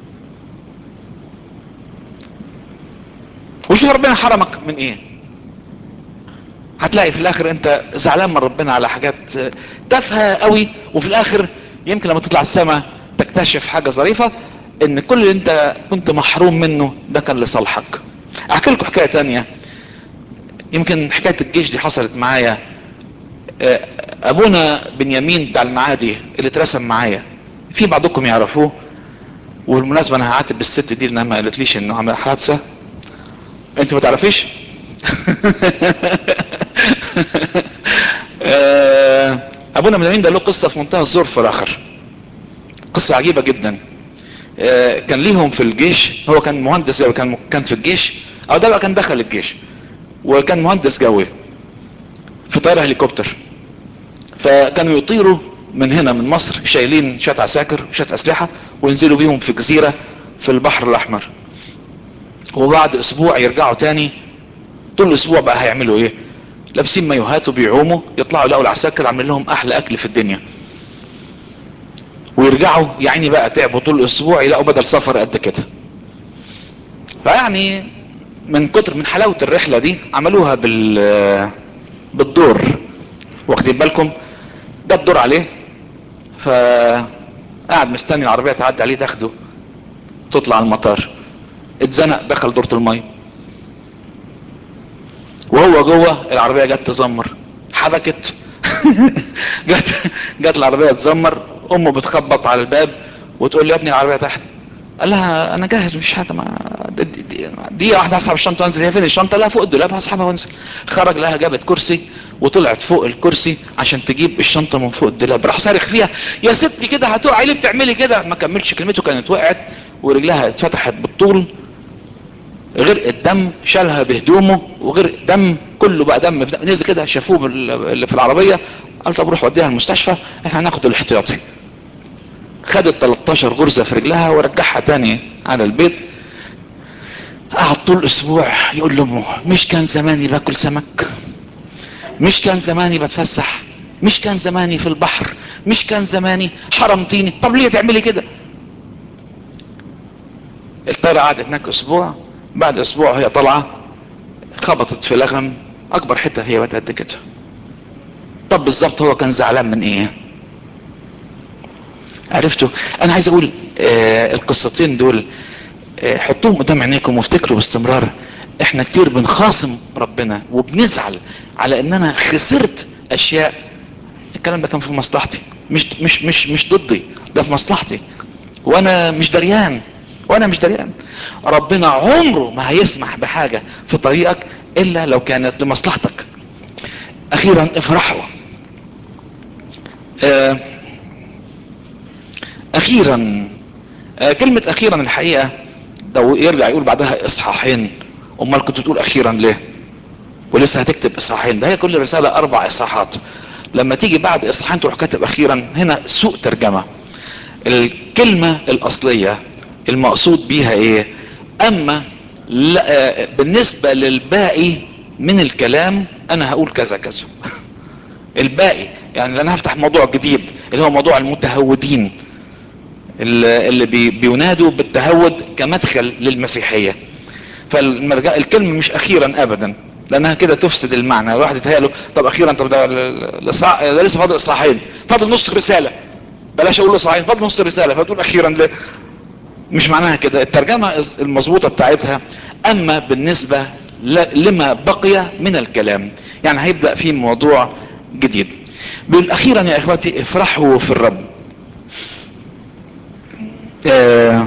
وشوف ربنا حرمك من ايه هتلاقي في الاخر انت زعلان من ربنا على حاجات تافهه قوي وفي الاخر يمكن لما تطلع السماء تكتشف حاجه ظريفه ان كل اللي انت كنت محروم منه ده كان لصالحك احكي لكم حكايه تانية يمكن حكايه الجيش دي حصلت معايا ابونا بنيامين بتاع المعادي اللي اترسم معايا في بعضكم يعرفوه والمناسبه انا هعاتب بالست دي لانها ما قالتليش انه عمل حادثه انت ما تعرفيش ابونا بنيامين ده له قصه في منتهى الظرف في الاخر قصه عجيبه جدا كان ليهم في الجيش هو كان مهندس جوي كان كان في الجيش او ده بقى كان دخل الجيش وكان مهندس جوي في طياره هليكوبتر فكانوا يطيروا من هنا من مصر شايلين شويه عساكر وشويه اسلحه وينزلوا بيهم في جزيره في البحر الاحمر وبعد اسبوع يرجعوا تاني طول الاسبوع بقى هيعملوا ايه لابسين مايوهات وبيعوموا يطلعوا يلاقوا العساكر عاملين لهم احلى اكل في الدنيا ويرجعوا يعني بقى تعبوا طول الاسبوع يلاقوا بدل سفر قد كده فيعني من كتر من حلاوة الرحلة دي عملوها بال بالدور واخدين بالكم ده الدور عليه فقعد مستني العربية تعدي عليه تاخده تطلع المطار اتزنق دخل دورة المية وهو جوه العربية جت تزمر حبكت جت جت العربية تزمر امه بتخبط على الباب وتقول لي يا ابني العربية تحت قال لها انا جاهز مش حاجة ما دقيقة واحدة هسحب الشنطة وانزل هي فين الشنطة لا فوق الدولاب هسحبها وانزل خرج لها جابت كرسي وطلعت فوق الكرسي عشان تجيب الشنطة من فوق الدولاب راح صارخ فيها يا ستي كده هتقعي ليه بتعملي كده ما كملش كلمته كانت وقعت ورجلها اتفتحت بالطول غرق الدم شالها بهدومه وغرق دم كله بقى دم نزل كده شافوه اللي في العربية قال طب روح وديها المستشفى احنا هناخد الاحتياطي خدت 13 غرزة في رجلها ورجعها تاني على البيت قعد طول اسبوع يقول لامه مش كان زماني باكل سمك مش كان زماني بتفسح مش كان زماني في البحر مش كان زماني حرمتيني طب ليه تعملي كده الطيارة قعدت هناك اسبوع بعد اسبوع هي طالعة خبطت في لغم اكبر حتة هي بقت قد كده طب بالظبط هو كان زعلان من ايه عرفتوا انا عايز اقول آه القصتين دول آه حطوهم قدام عينيكم وافتكروا باستمرار احنا كتير بنخاصم ربنا وبنزعل على ان انا خسرت اشياء الكلام ده كان في مصلحتي مش مش مش مش ضدي ده في مصلحتي وانا مش دريان وانا مش دريان ربنا عمره ما هيسمح بحاجة في طريقك الا لو كانت لمصلحتك اخيرا افرحوا آه اخيرا آه كلمة اخيرا الحقيقة ده يرجع يقول بعدها اصحاحين امال كنت تقول اخيرا ليه ولسه هتكتب اصحاحين ده هي كل رسالة اربع اصحاحات لما تيجي بعد اصحاحين تروح كاتب اخيرا هنا سوء ترجمة الكلمة الاصلية المقصود بيها ايه اما لا بالنسبة للباقي من الكلام انا هقول كذا كذا الباقي يعني انا هفتح موضوع جديد اللي هو موضوع المتهودين اللي بي بينادوا بالتهود كمدخل للمسيحية فالكلمة مش اخيرا ابدا لانها كده تفسد المعنى الواحد يتهيأ طب اخيرا طب ده, ده لسه فاضل اصحاحين فاضل نص رسالة بلاش اقول اصحاحين فاضل نص رسالة فتقول اخيرا ليه مش معناها كده الترجمة المظبوطة بتاعتها اما بالنسبة لما بقي من الكلام يعني هيبدأ في موضوع جديد بيقول اخيرا يا اخواتي افرحوا في الرب آه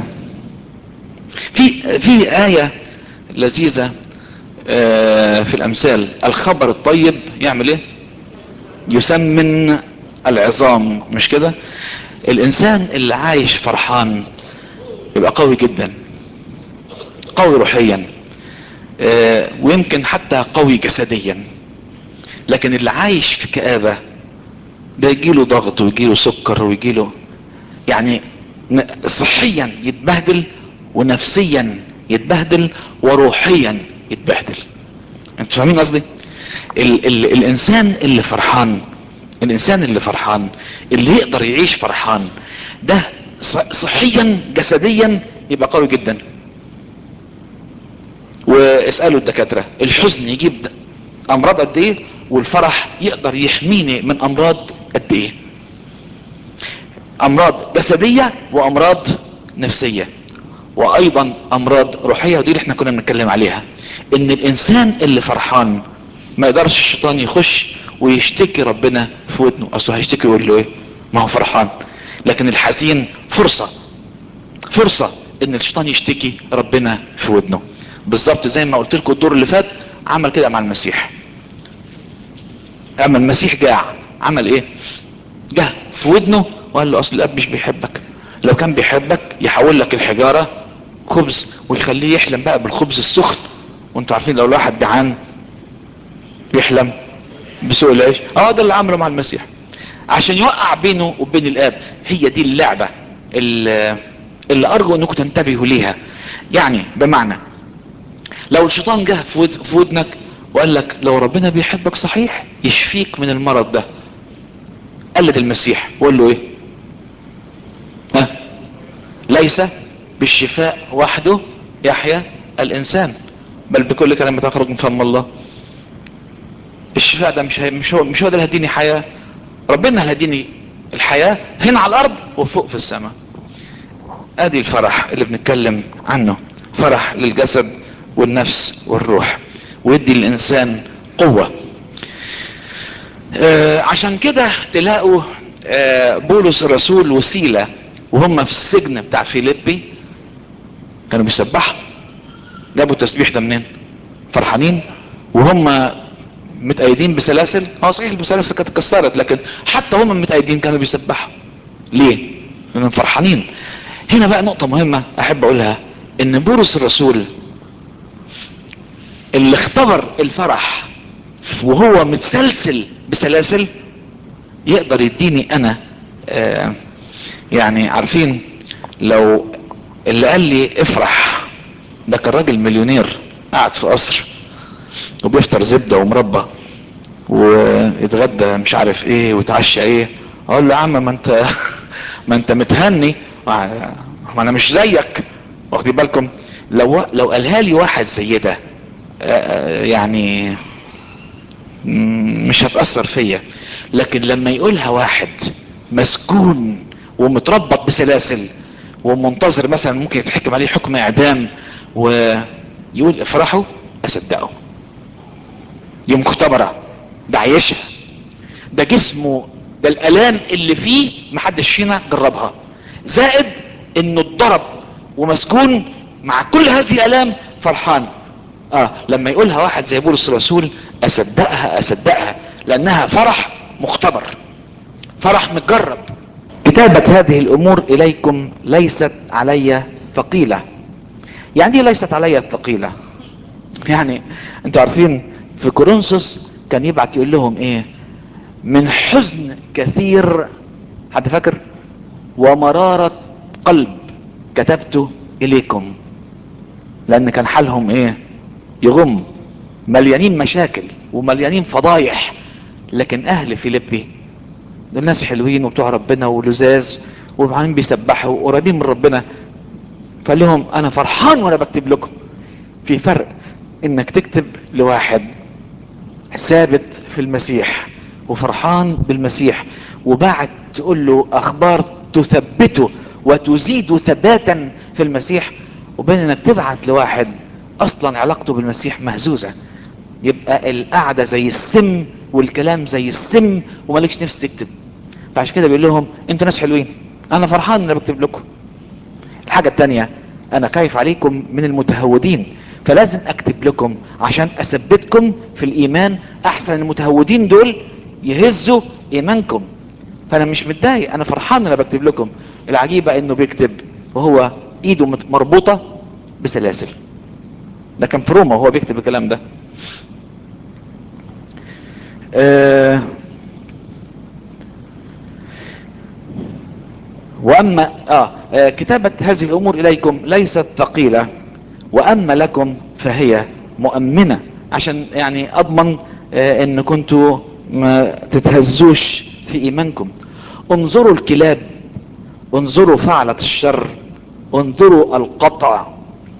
في في آية لذيذة آه في الامثال الخبر الطيب يعمل ايه يسمن العظام مش كده الانسان اللي عايش فرحان يبقى قوي جدا قوي روحيا آه ويمكن حتى قوي جسديا لكن اللي عايش في كآبة ده يجيله ضغط ويجيله سكر ويجيله يعني صحيا يتبهدل ونفسيا يتبهدل وروحيا يتبهدل انتوا فاهمين قصدي ال ال الانسان اللي فرحان الانسان اللي فرحان اللي يقدر يعيش فرحان ده صحيا جسديا يبقى قوي جدا واسألوا الدكاترة الحزن يجيب امراض قد ايه والفرح يقدر يحميني من امراض قد ايه امراض جسدية وامراض نفسية وايضا امراض روحية ودي اللي احنا كنا بنتكلم عليها ان الانسان اللي فرحان ما يقدرش الشيطان يخش ويشتكي ربنا في ودنه اصله هيشتكي يقول له ايه ما هو فرحان لكن الحزين فرصة فرصة ان الشيطان يشتكي ربنا في ودنه بالظبط زي ما قلت لكم الدور اللي فات عمل كده مع المسيح اما المسيح جاع عمل ايه جه في ودنه وقال له اصل الاب مش بيحبك لو كان بيحبك يحول لك الحجارة خبز ويخليه يحلم بقى بالخبز السخن وانتوا عارفين لو الواحد جعان بيحلم بسوء العيش اه ده اللي عمله مع المسيح عشان يوقع بينه وبين الاب هي دي اللعبة اللي, اللي ارجو انكم تنتبهوا ليها يعني بمعنى لو الشيطان جه في ودنك وقال لك لو ربنا بيحبك صحيح يشفيك من المرض ده قلد المسيح وقال له ايه ها ليس بالشفاء وحده يحيا الانسان بل بكل كلمة تخرج من فم الله الشفاء ده مش مش هو مش هو ده اللي هيديني حياة ربنا اللي هيديني الحياة هنا على الارض وفوق في السماء ادي الفرح اللي بنتكلم عنه فرح للجسد والنفس والروح ويدي الانسان قوة آه عشان كده تلاقوا آه بولس الرسول وسيلة وهم في السجن بتاع فيليبي كانوا بيسبحوا جابوا التسبيح ده منين فرحانين وهم متأيدين بسلاسل اه صحيح البسلاسل كانت اتكسرت لكن حتى هم متأيدين كانوا بيسبحوا ليه لانهم فرحانين هنا بقى نقطة مهمة احب اقولها ان بولس الرسول اللي اختبر الفرح وهو متسلسل بسلاسل يقدر يديني انا آه يعني عارفين لو اللي قال لي افرح ده كان راجل مليونير قاعد في قصر وبيفطر زبدة ومربى ويتغدى مش عارف ايه ويتعشى ايه اقول له يا عم ما انت ما انت متهني ما انا مش زيك واخدين بالكم لو لو قالها لي واحد زي ده يعني مش هتأثر فيا لكن لما يقولها واحد مسكون ومتربط بسلاسل ومنتظر مثلا ممكن يتحكم عليه حكم اعدام ويقول افرحوا اصدقه دي مختبرة ده عايشها ده جسمه ده الالام اللي فيه محدش فينا جربها زائد انه اتضرب ومسجون مع كل هذه الالام فرحان اه لما يقولها واحد زي بولس الرسول اصدقها اصدقها لانها فرح مختبر فرح متجرب كتابة هذه الامور اليكم ليست علي ثقيلة يعني ايه ليست علي ثقيلة يعني انتوا عارفين في كورنثوس كان يبعت يقول لهم ايه من حزن كثير حد فاكر ومرارة قلب كتبت اليكم لان كان حالهم ايه يغم مليانين مشاكل ومليانين فضايح لكن اهل فيليبي دول ناس حلوين وبتوع ربنا ولزاز وبعدين بيسبحوا وقريبين من ربنا فقال لهم انا فرحان وانا بكتب لكم في فرق انك تكتب لواحد ثابت في المسيح وفرحان بالمسيح وبعد تقول له اخبار تثبته وتزيد ثباتا في المسيح وبين انك تبعت لواحد اصلا علاقته بالمسيح مهزوزة يبقى القعدة زي السم والكلام زي السم ومالكش نفس تكتب فعشان كده بيقول لهم انتوا ناس حلوين انا فرحان ان انا بكتب لكم الحاجة التانية انا خايف عليكم من المتهودين فلازم اكتب لكم عشان اثبتكم في الايمان احسن المتهودين دول يهزوا ايمانكم فانا مش متضايق انا فرحان ان انا بكتب لكم العجيبة انه بيكتب وهو ايده مربوطة بسلاسل ده كان في روما وهو بيكتب الكلام ده آه واما آه, اه كتابة هذه الامور اليكم ليست ثقيلة واما لكم فهي مؤمنة عشان يعني اضمن آه ان كنتوا ما تتهزوش في ايمانكم انظروا الكلاب انظروا فعلة الشر انظروا القطع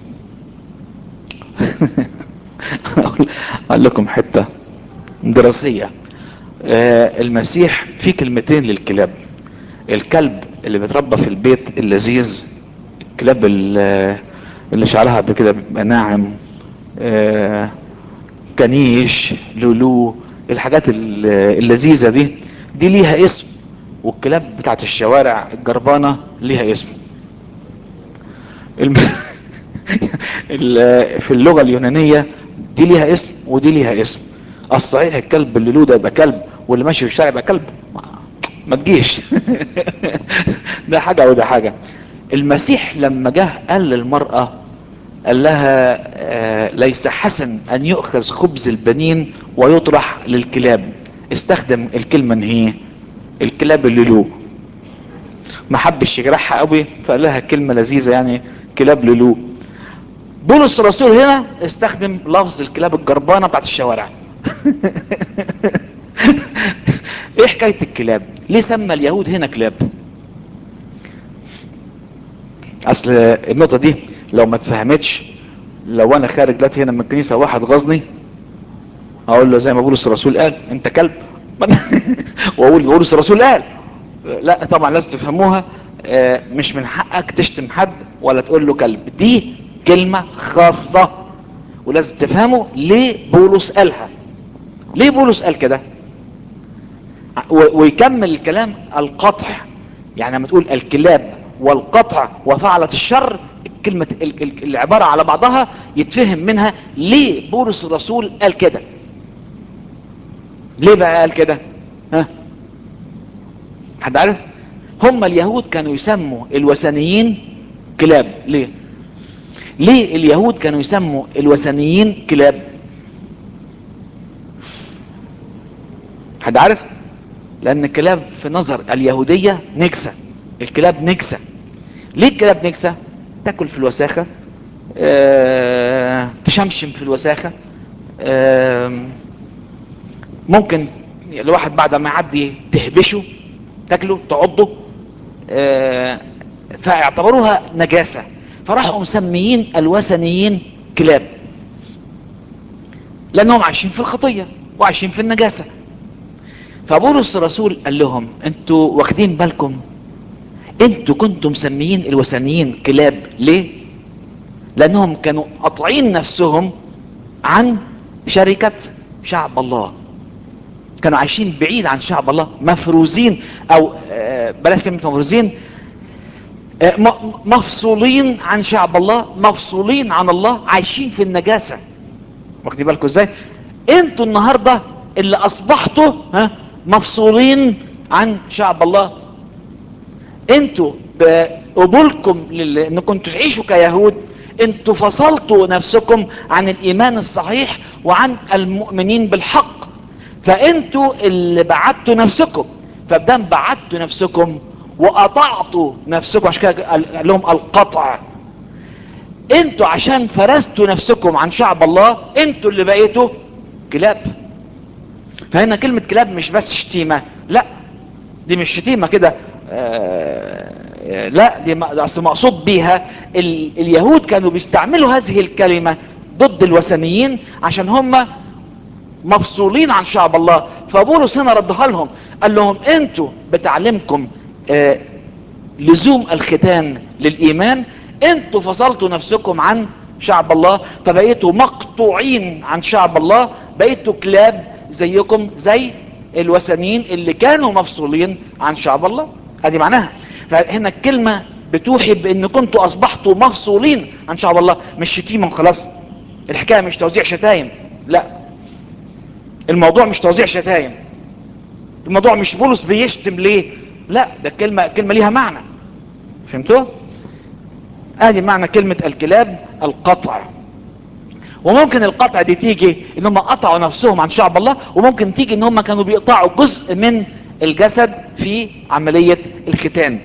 اقول لكم حتة دراسية آه المسيح في كلمتين للكلاب الكلب اللي بيتربى في البيت اللذيذ الكلاب اللي شعرها قبل كده بيبقى ناعم آه كنيش لولو الحاجات اللذيذة دي دي ليها اسم والكلاب بتاعت الشوارع الجربانة ليها اسم الم... في اللغة اليونانية دي ليها اسم ودي ليها اسم الصحيح الكلب اللي له ده يبقى كلب واللي ماشي في الشارع يبقى كلب ما تجيش ده حاجة وده حاجة المسيح لما جه قال للمرأة قال لها آه ليس حسن ان يؤخذ خبز البنين ويطرح للكلاب استخدم الكلمة ان هي الكلاب اللي له ما حبش يجرحها قوي فقال لها كلمة لذيذة يعني كلاب لولو بولس الرسول هنا استخدم لفظ الكلاب الجربانة بتاعت الشوارع ايه حكاية الكلاب ليه سمى اليهود هنا كلاب اصل النقطة دي لو ما تفهمتش لو انا خارج دلوقتي هنا من الكنيسة واحد غزني اقول له زي ما بولس الرسول قال انت كلب واقول بولس الرسول قال لا طبعا لازم تفهموها مش من حقك تشتم حد ولا تقول له كلب دي كلمة خاصة ولازم تفهموا ليه بولس قالها ليه بولس قال كده ويكمل الكلام القطع يعني لما تقول الكلاب والقطع وفعلة الشر كلمة العبارة على بعضها يتفهم منها ليه بولس الرسول قال كده ليه بقى قال كده ها حد عارف هم اليهود كانوا يسموا الوثنيين كلاب ليه ليه اليهود كانوا يسموا الوثنيين كلاب حد عارف لان الكلاب في نظر اليهودية نكسة الكلاب نكسة ليه الكلاب نكسة تاكل في الوساخة اه تشمشم في الوساخة اه ممكن الواحد بعد ما يعدي تهبشه تاكله تعضه آه، فاعتبروها نجاسة فراحوا مسميين الوثنيين كلاب لانهم عايشين في الخطية وعايشين في النجاسة فبولس الرسول قال لهم انتوا واخدين بالكم انتوا كنتم مسميين الوثنيين كلاب ليه لانهم كانوا قاطعين نفسهم عن شركة شعب الله كانوا عايشين بعيد عن شعب الله مفروزين او آه، بلاش كلمة مفروزين آه، م- مفصولين عن شعب الله مفصولين عن الله عايشين في النجاسة واخدين بالكم ازاي انتوا النهاردة اللي اصبحتوا ها مفصولين عن شعب الله انتوا بقبولكم لل... انكم تعيشوا كيهود انتوا فصلتوا نفسكم عن الايمان الصحيح وعن المؤمنين بالحق فانتوا اللي بعدتوا نفسكم فبدام بعدتوا نفسكم وقطعتوا نفسكم عشان كده قال قال لهم القطع انتوا عشان فرزتوا نفسكم عن شعب الله انتوا اللي بقيتوا كلاب فهنا كلمة كلاب مش بس شتيمة لا دي مش شتيمة كده آه، آه، لا دي م- اصل مقصود بيها ال- اليهود كانوا بيستعملوا هذه الكلمة ضد الوثنيين عشان هم مفصولين عن شعب الله فبولس هنا ردها لهم قال لهم انتوا بتعلمكم آه، لزوم الختان للايمان انتوا فصلتوا نفسكم عن شعب الله فبقيتوا مقطوعين عن شعب الله بقيتوا كلاب زيكم زي الوثنيين اللي كانوا مفصولين عن شعب الله ادي معناها فهنا الكلمة بتوحي بان كنتوا اصبحتوا مفصولين عن شعب الله مش شتيمة خلاص الحكاية مش توزيع شتايم لا الموضوع مش توزيع شتايم الموضوع مش بولس بيشتم ليه لا ده كلمة كلمة ليها معنى فهمتوا ادي معنى كلمة الكلاب القطع وممكن القطع دي تيجي ان هم قطعوا نفسهم عن شعب الله وممكن تيجي ان هم كانوا بيقطعوا جزء من الجسد في عملية الختان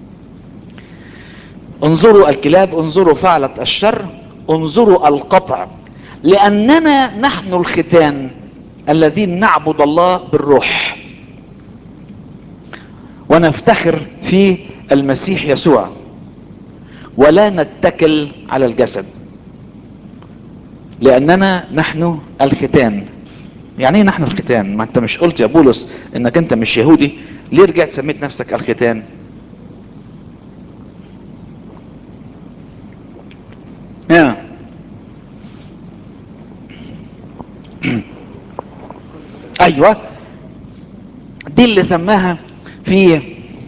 انظروا الكلاب انظروا فعلة الشر انظروا القطع لاننا نحن الختان الذين نعبد الله بالروح ونفتخر في المسيح يسوع ولا نتكل على الجسد لاننا نحن الختان يعني ايه نحن الختان ما انت مش قلت يا بولس انك انت مش يهودي ليه رجعت سميت نفسك الختان يا ايوه دي اللي سماها في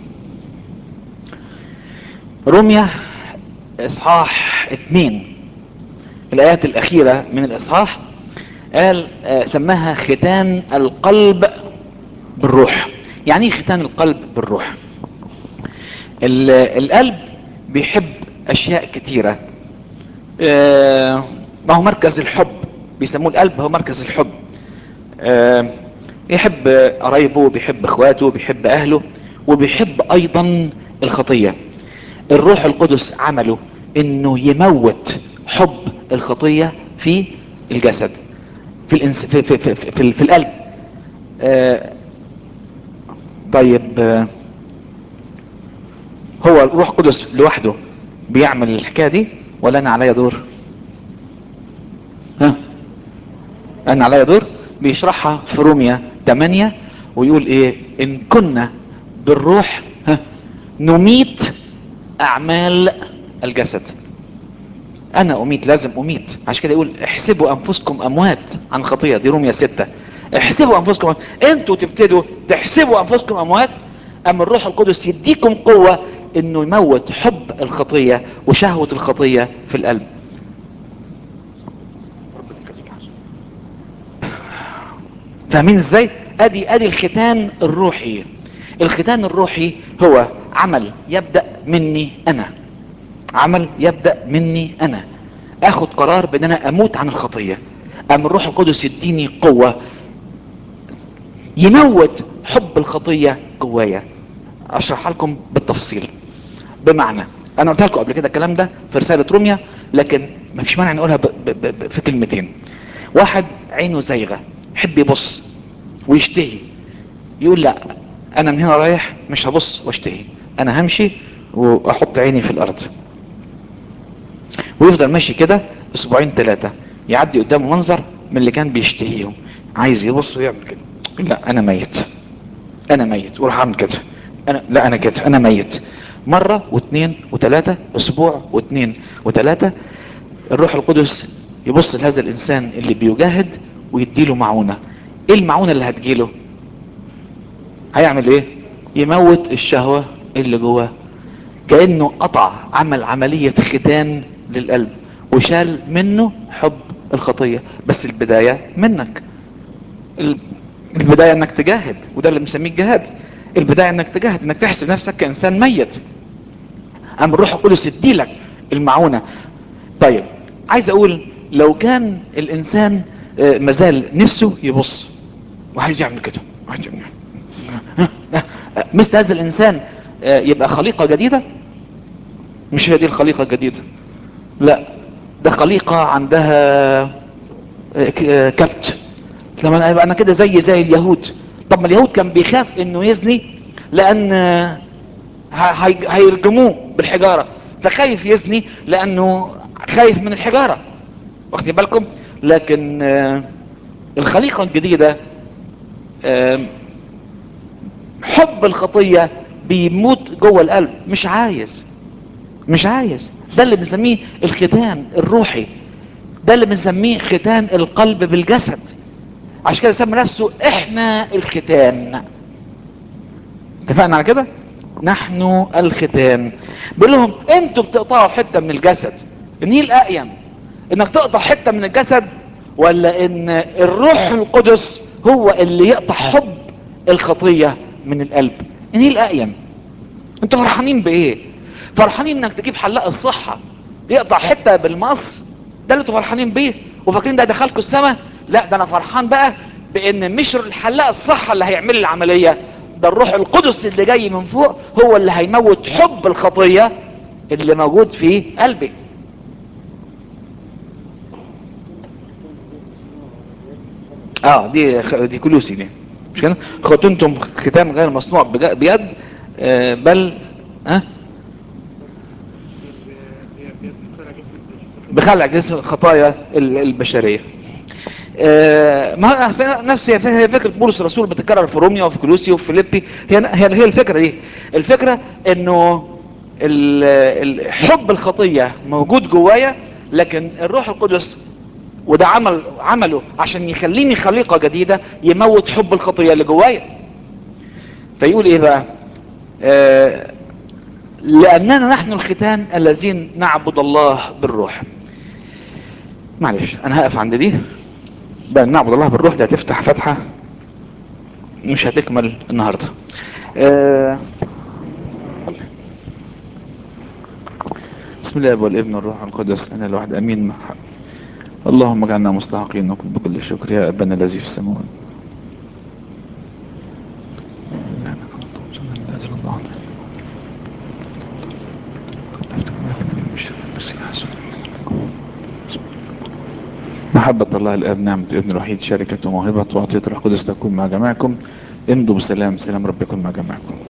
رمية اصحاح اتنين الايات الاخيرة من الاصحاح قال آه، سماها ختان القلب بالروح يعني ايه ختان القلب بالروح ال- القلب بيحب اشياء كتيرة آه، ما هو مركز الحب بيسموه القلب هو مركز الحب آه، يحب قرايبه بيحب اخواته بيحب اهله وبيحب ايضا الخطية الروح القدس عمله انه يموت حب الخطية في الجسد في الإنس... في, في, في, في, في القلب آه، طيب آه، هو الروح القدس لوحده بيعمل الحكاية دي ولا انا عليا دور ها انا عليا دور بيشرحها في روميا 8 ويقول ايه ان كنا بالروح ها نميت اعمال الجسد انا اميت لازم اميت عشان كده يقول احسبوا انفسكم اموات عن الخطيه دي روميا 6 احسبوا انفسكم أموات. انتوا تبتدوا تحسبوا انفسكم اموات اما الروح القدس يديكم قوه انه يموت حب الخطيه وشهوه الخطيه في القلب فاهمين ازاي ادي ادي الختان الروحي الختان الروحي هو عمل يبدأ مني انا عمل يبدأ مني انا اخد قرار بان انا اموت عن الخطية ام الروح القدس يديني قوة يموت حب الخطية جوايا اشرحها لكم بالتفصيل بمعنى انا قلت لكم قبل كده الكلام ده في رسالة روميا لكن ما فيش مانع نقولها ب ب ب في كلمتين واحد عينه زايغة يحب يبص ويشتهي يقول لا انا من هنا رايح مش هبص واشتهي انا همشي واحط عيني في الارض ويفضل ماشي كده اسبوعين ثلاثة يعدي قدامه منظر من اللي كان بيشتهيهم عايز يبص ويعمل كده لا انا ميت انا ميت وراح اعمل كده انا لا انا كده انا ميت مرة واثنين وثلاثة اسبوع واثنين وثلاثة الروح القدس يبص لهذا الانسان اللي بيجاهد ويديله معونة ايه المعونة اللي هتجيله هيعمل ايه يموت الشهوة اللي جواه كأنه قطع عمل عملية ختان للقلب وشال منه حب الخطية بس البداية منك البداية انك تجاهد وده اللي مسميه الجهاد البداية انك تجاهد انك تحسب نفسك كإنسان ميت اما الروح القدس يديلك المعونة طيب عايز اقول لو كان الانسان مازال نفسه يبص وعايز يعمل كده وعايز يعمل مثل هذا الانسان يبقى خليقة جديدة مش هي دي الخليقة الجديدة لا ده خليقة عندها كبت لما يبقى انا كده زي زي اليهود طب ما اليهود كان بيخاف انه يزني لان هيرجموه بالحجارة فخايف يزني لانه خايف من الحجارة واخدين بالكم لكن الخليقة الجديدة حب الخطية بيموت جوه القلب مش عايز مش عايز ده اللي بنسميه الختان الروحي ده اللي بنسميه ختان القلب بالجسد عشان كده سمى نفسه احنا الختان اتفقنا على كده نحن الختان بيقول لهم انتوا بتقطعوا حته من الجسد النيل اقيم انك تقطع حته من الجسد ولا ان الروح القدس هو اللي يقطع حب الخطيه من القلب النيل اقيم انتوا فرحانين بايه فرحانين انك تجيب حلاق الصحه يقطع حته بالمقص ده اللي انتوا فرحانين بيه وفاكرين ده دخلكوا السما لا ده انا فرحان بقى بان مش الحلاق الصحة اللي هيعمل لي العملية ده الروح القدس اللي جاي من فوق هو اللي هيموت حب الخطية اللي موجود في قلبي اه دي دي كلوسي دي مش كده ختنتم ختام غير مصنوع بيد آه بل ها بخلع جسم الخطايا البشريه آه ما نفس هي فكره بولس الرسول بتتكرر في روميا وفي كلوسي وفي فيليبي هي هي هي الفكره دي الفكره انه حب الخطيه موجود جوايا لكن الروح القدس وده عمل عمله عشان يخليني خليقه جديده يموت حب الخطيه اللي جوايا فيقول ايه بقى آه لاننا نحن الختان الذين نعبد الله بالروح معلش انا هقف عند دي بقى نعبد الله بالروح دي هتفتح فتحة مش هتكمل النهاردة آه بسم الله والابن والروح القدس انا الواحد امين اللهم اجعلنا مستحقين بكل شكر يا ابانا الذي في السماوات محبة الله الآب نعمة الابن الوحيد شركة وموهبة وعطية الروح القدس تكون مع جميعكم امضوا بسلام سلام رب يكون مع جميعكم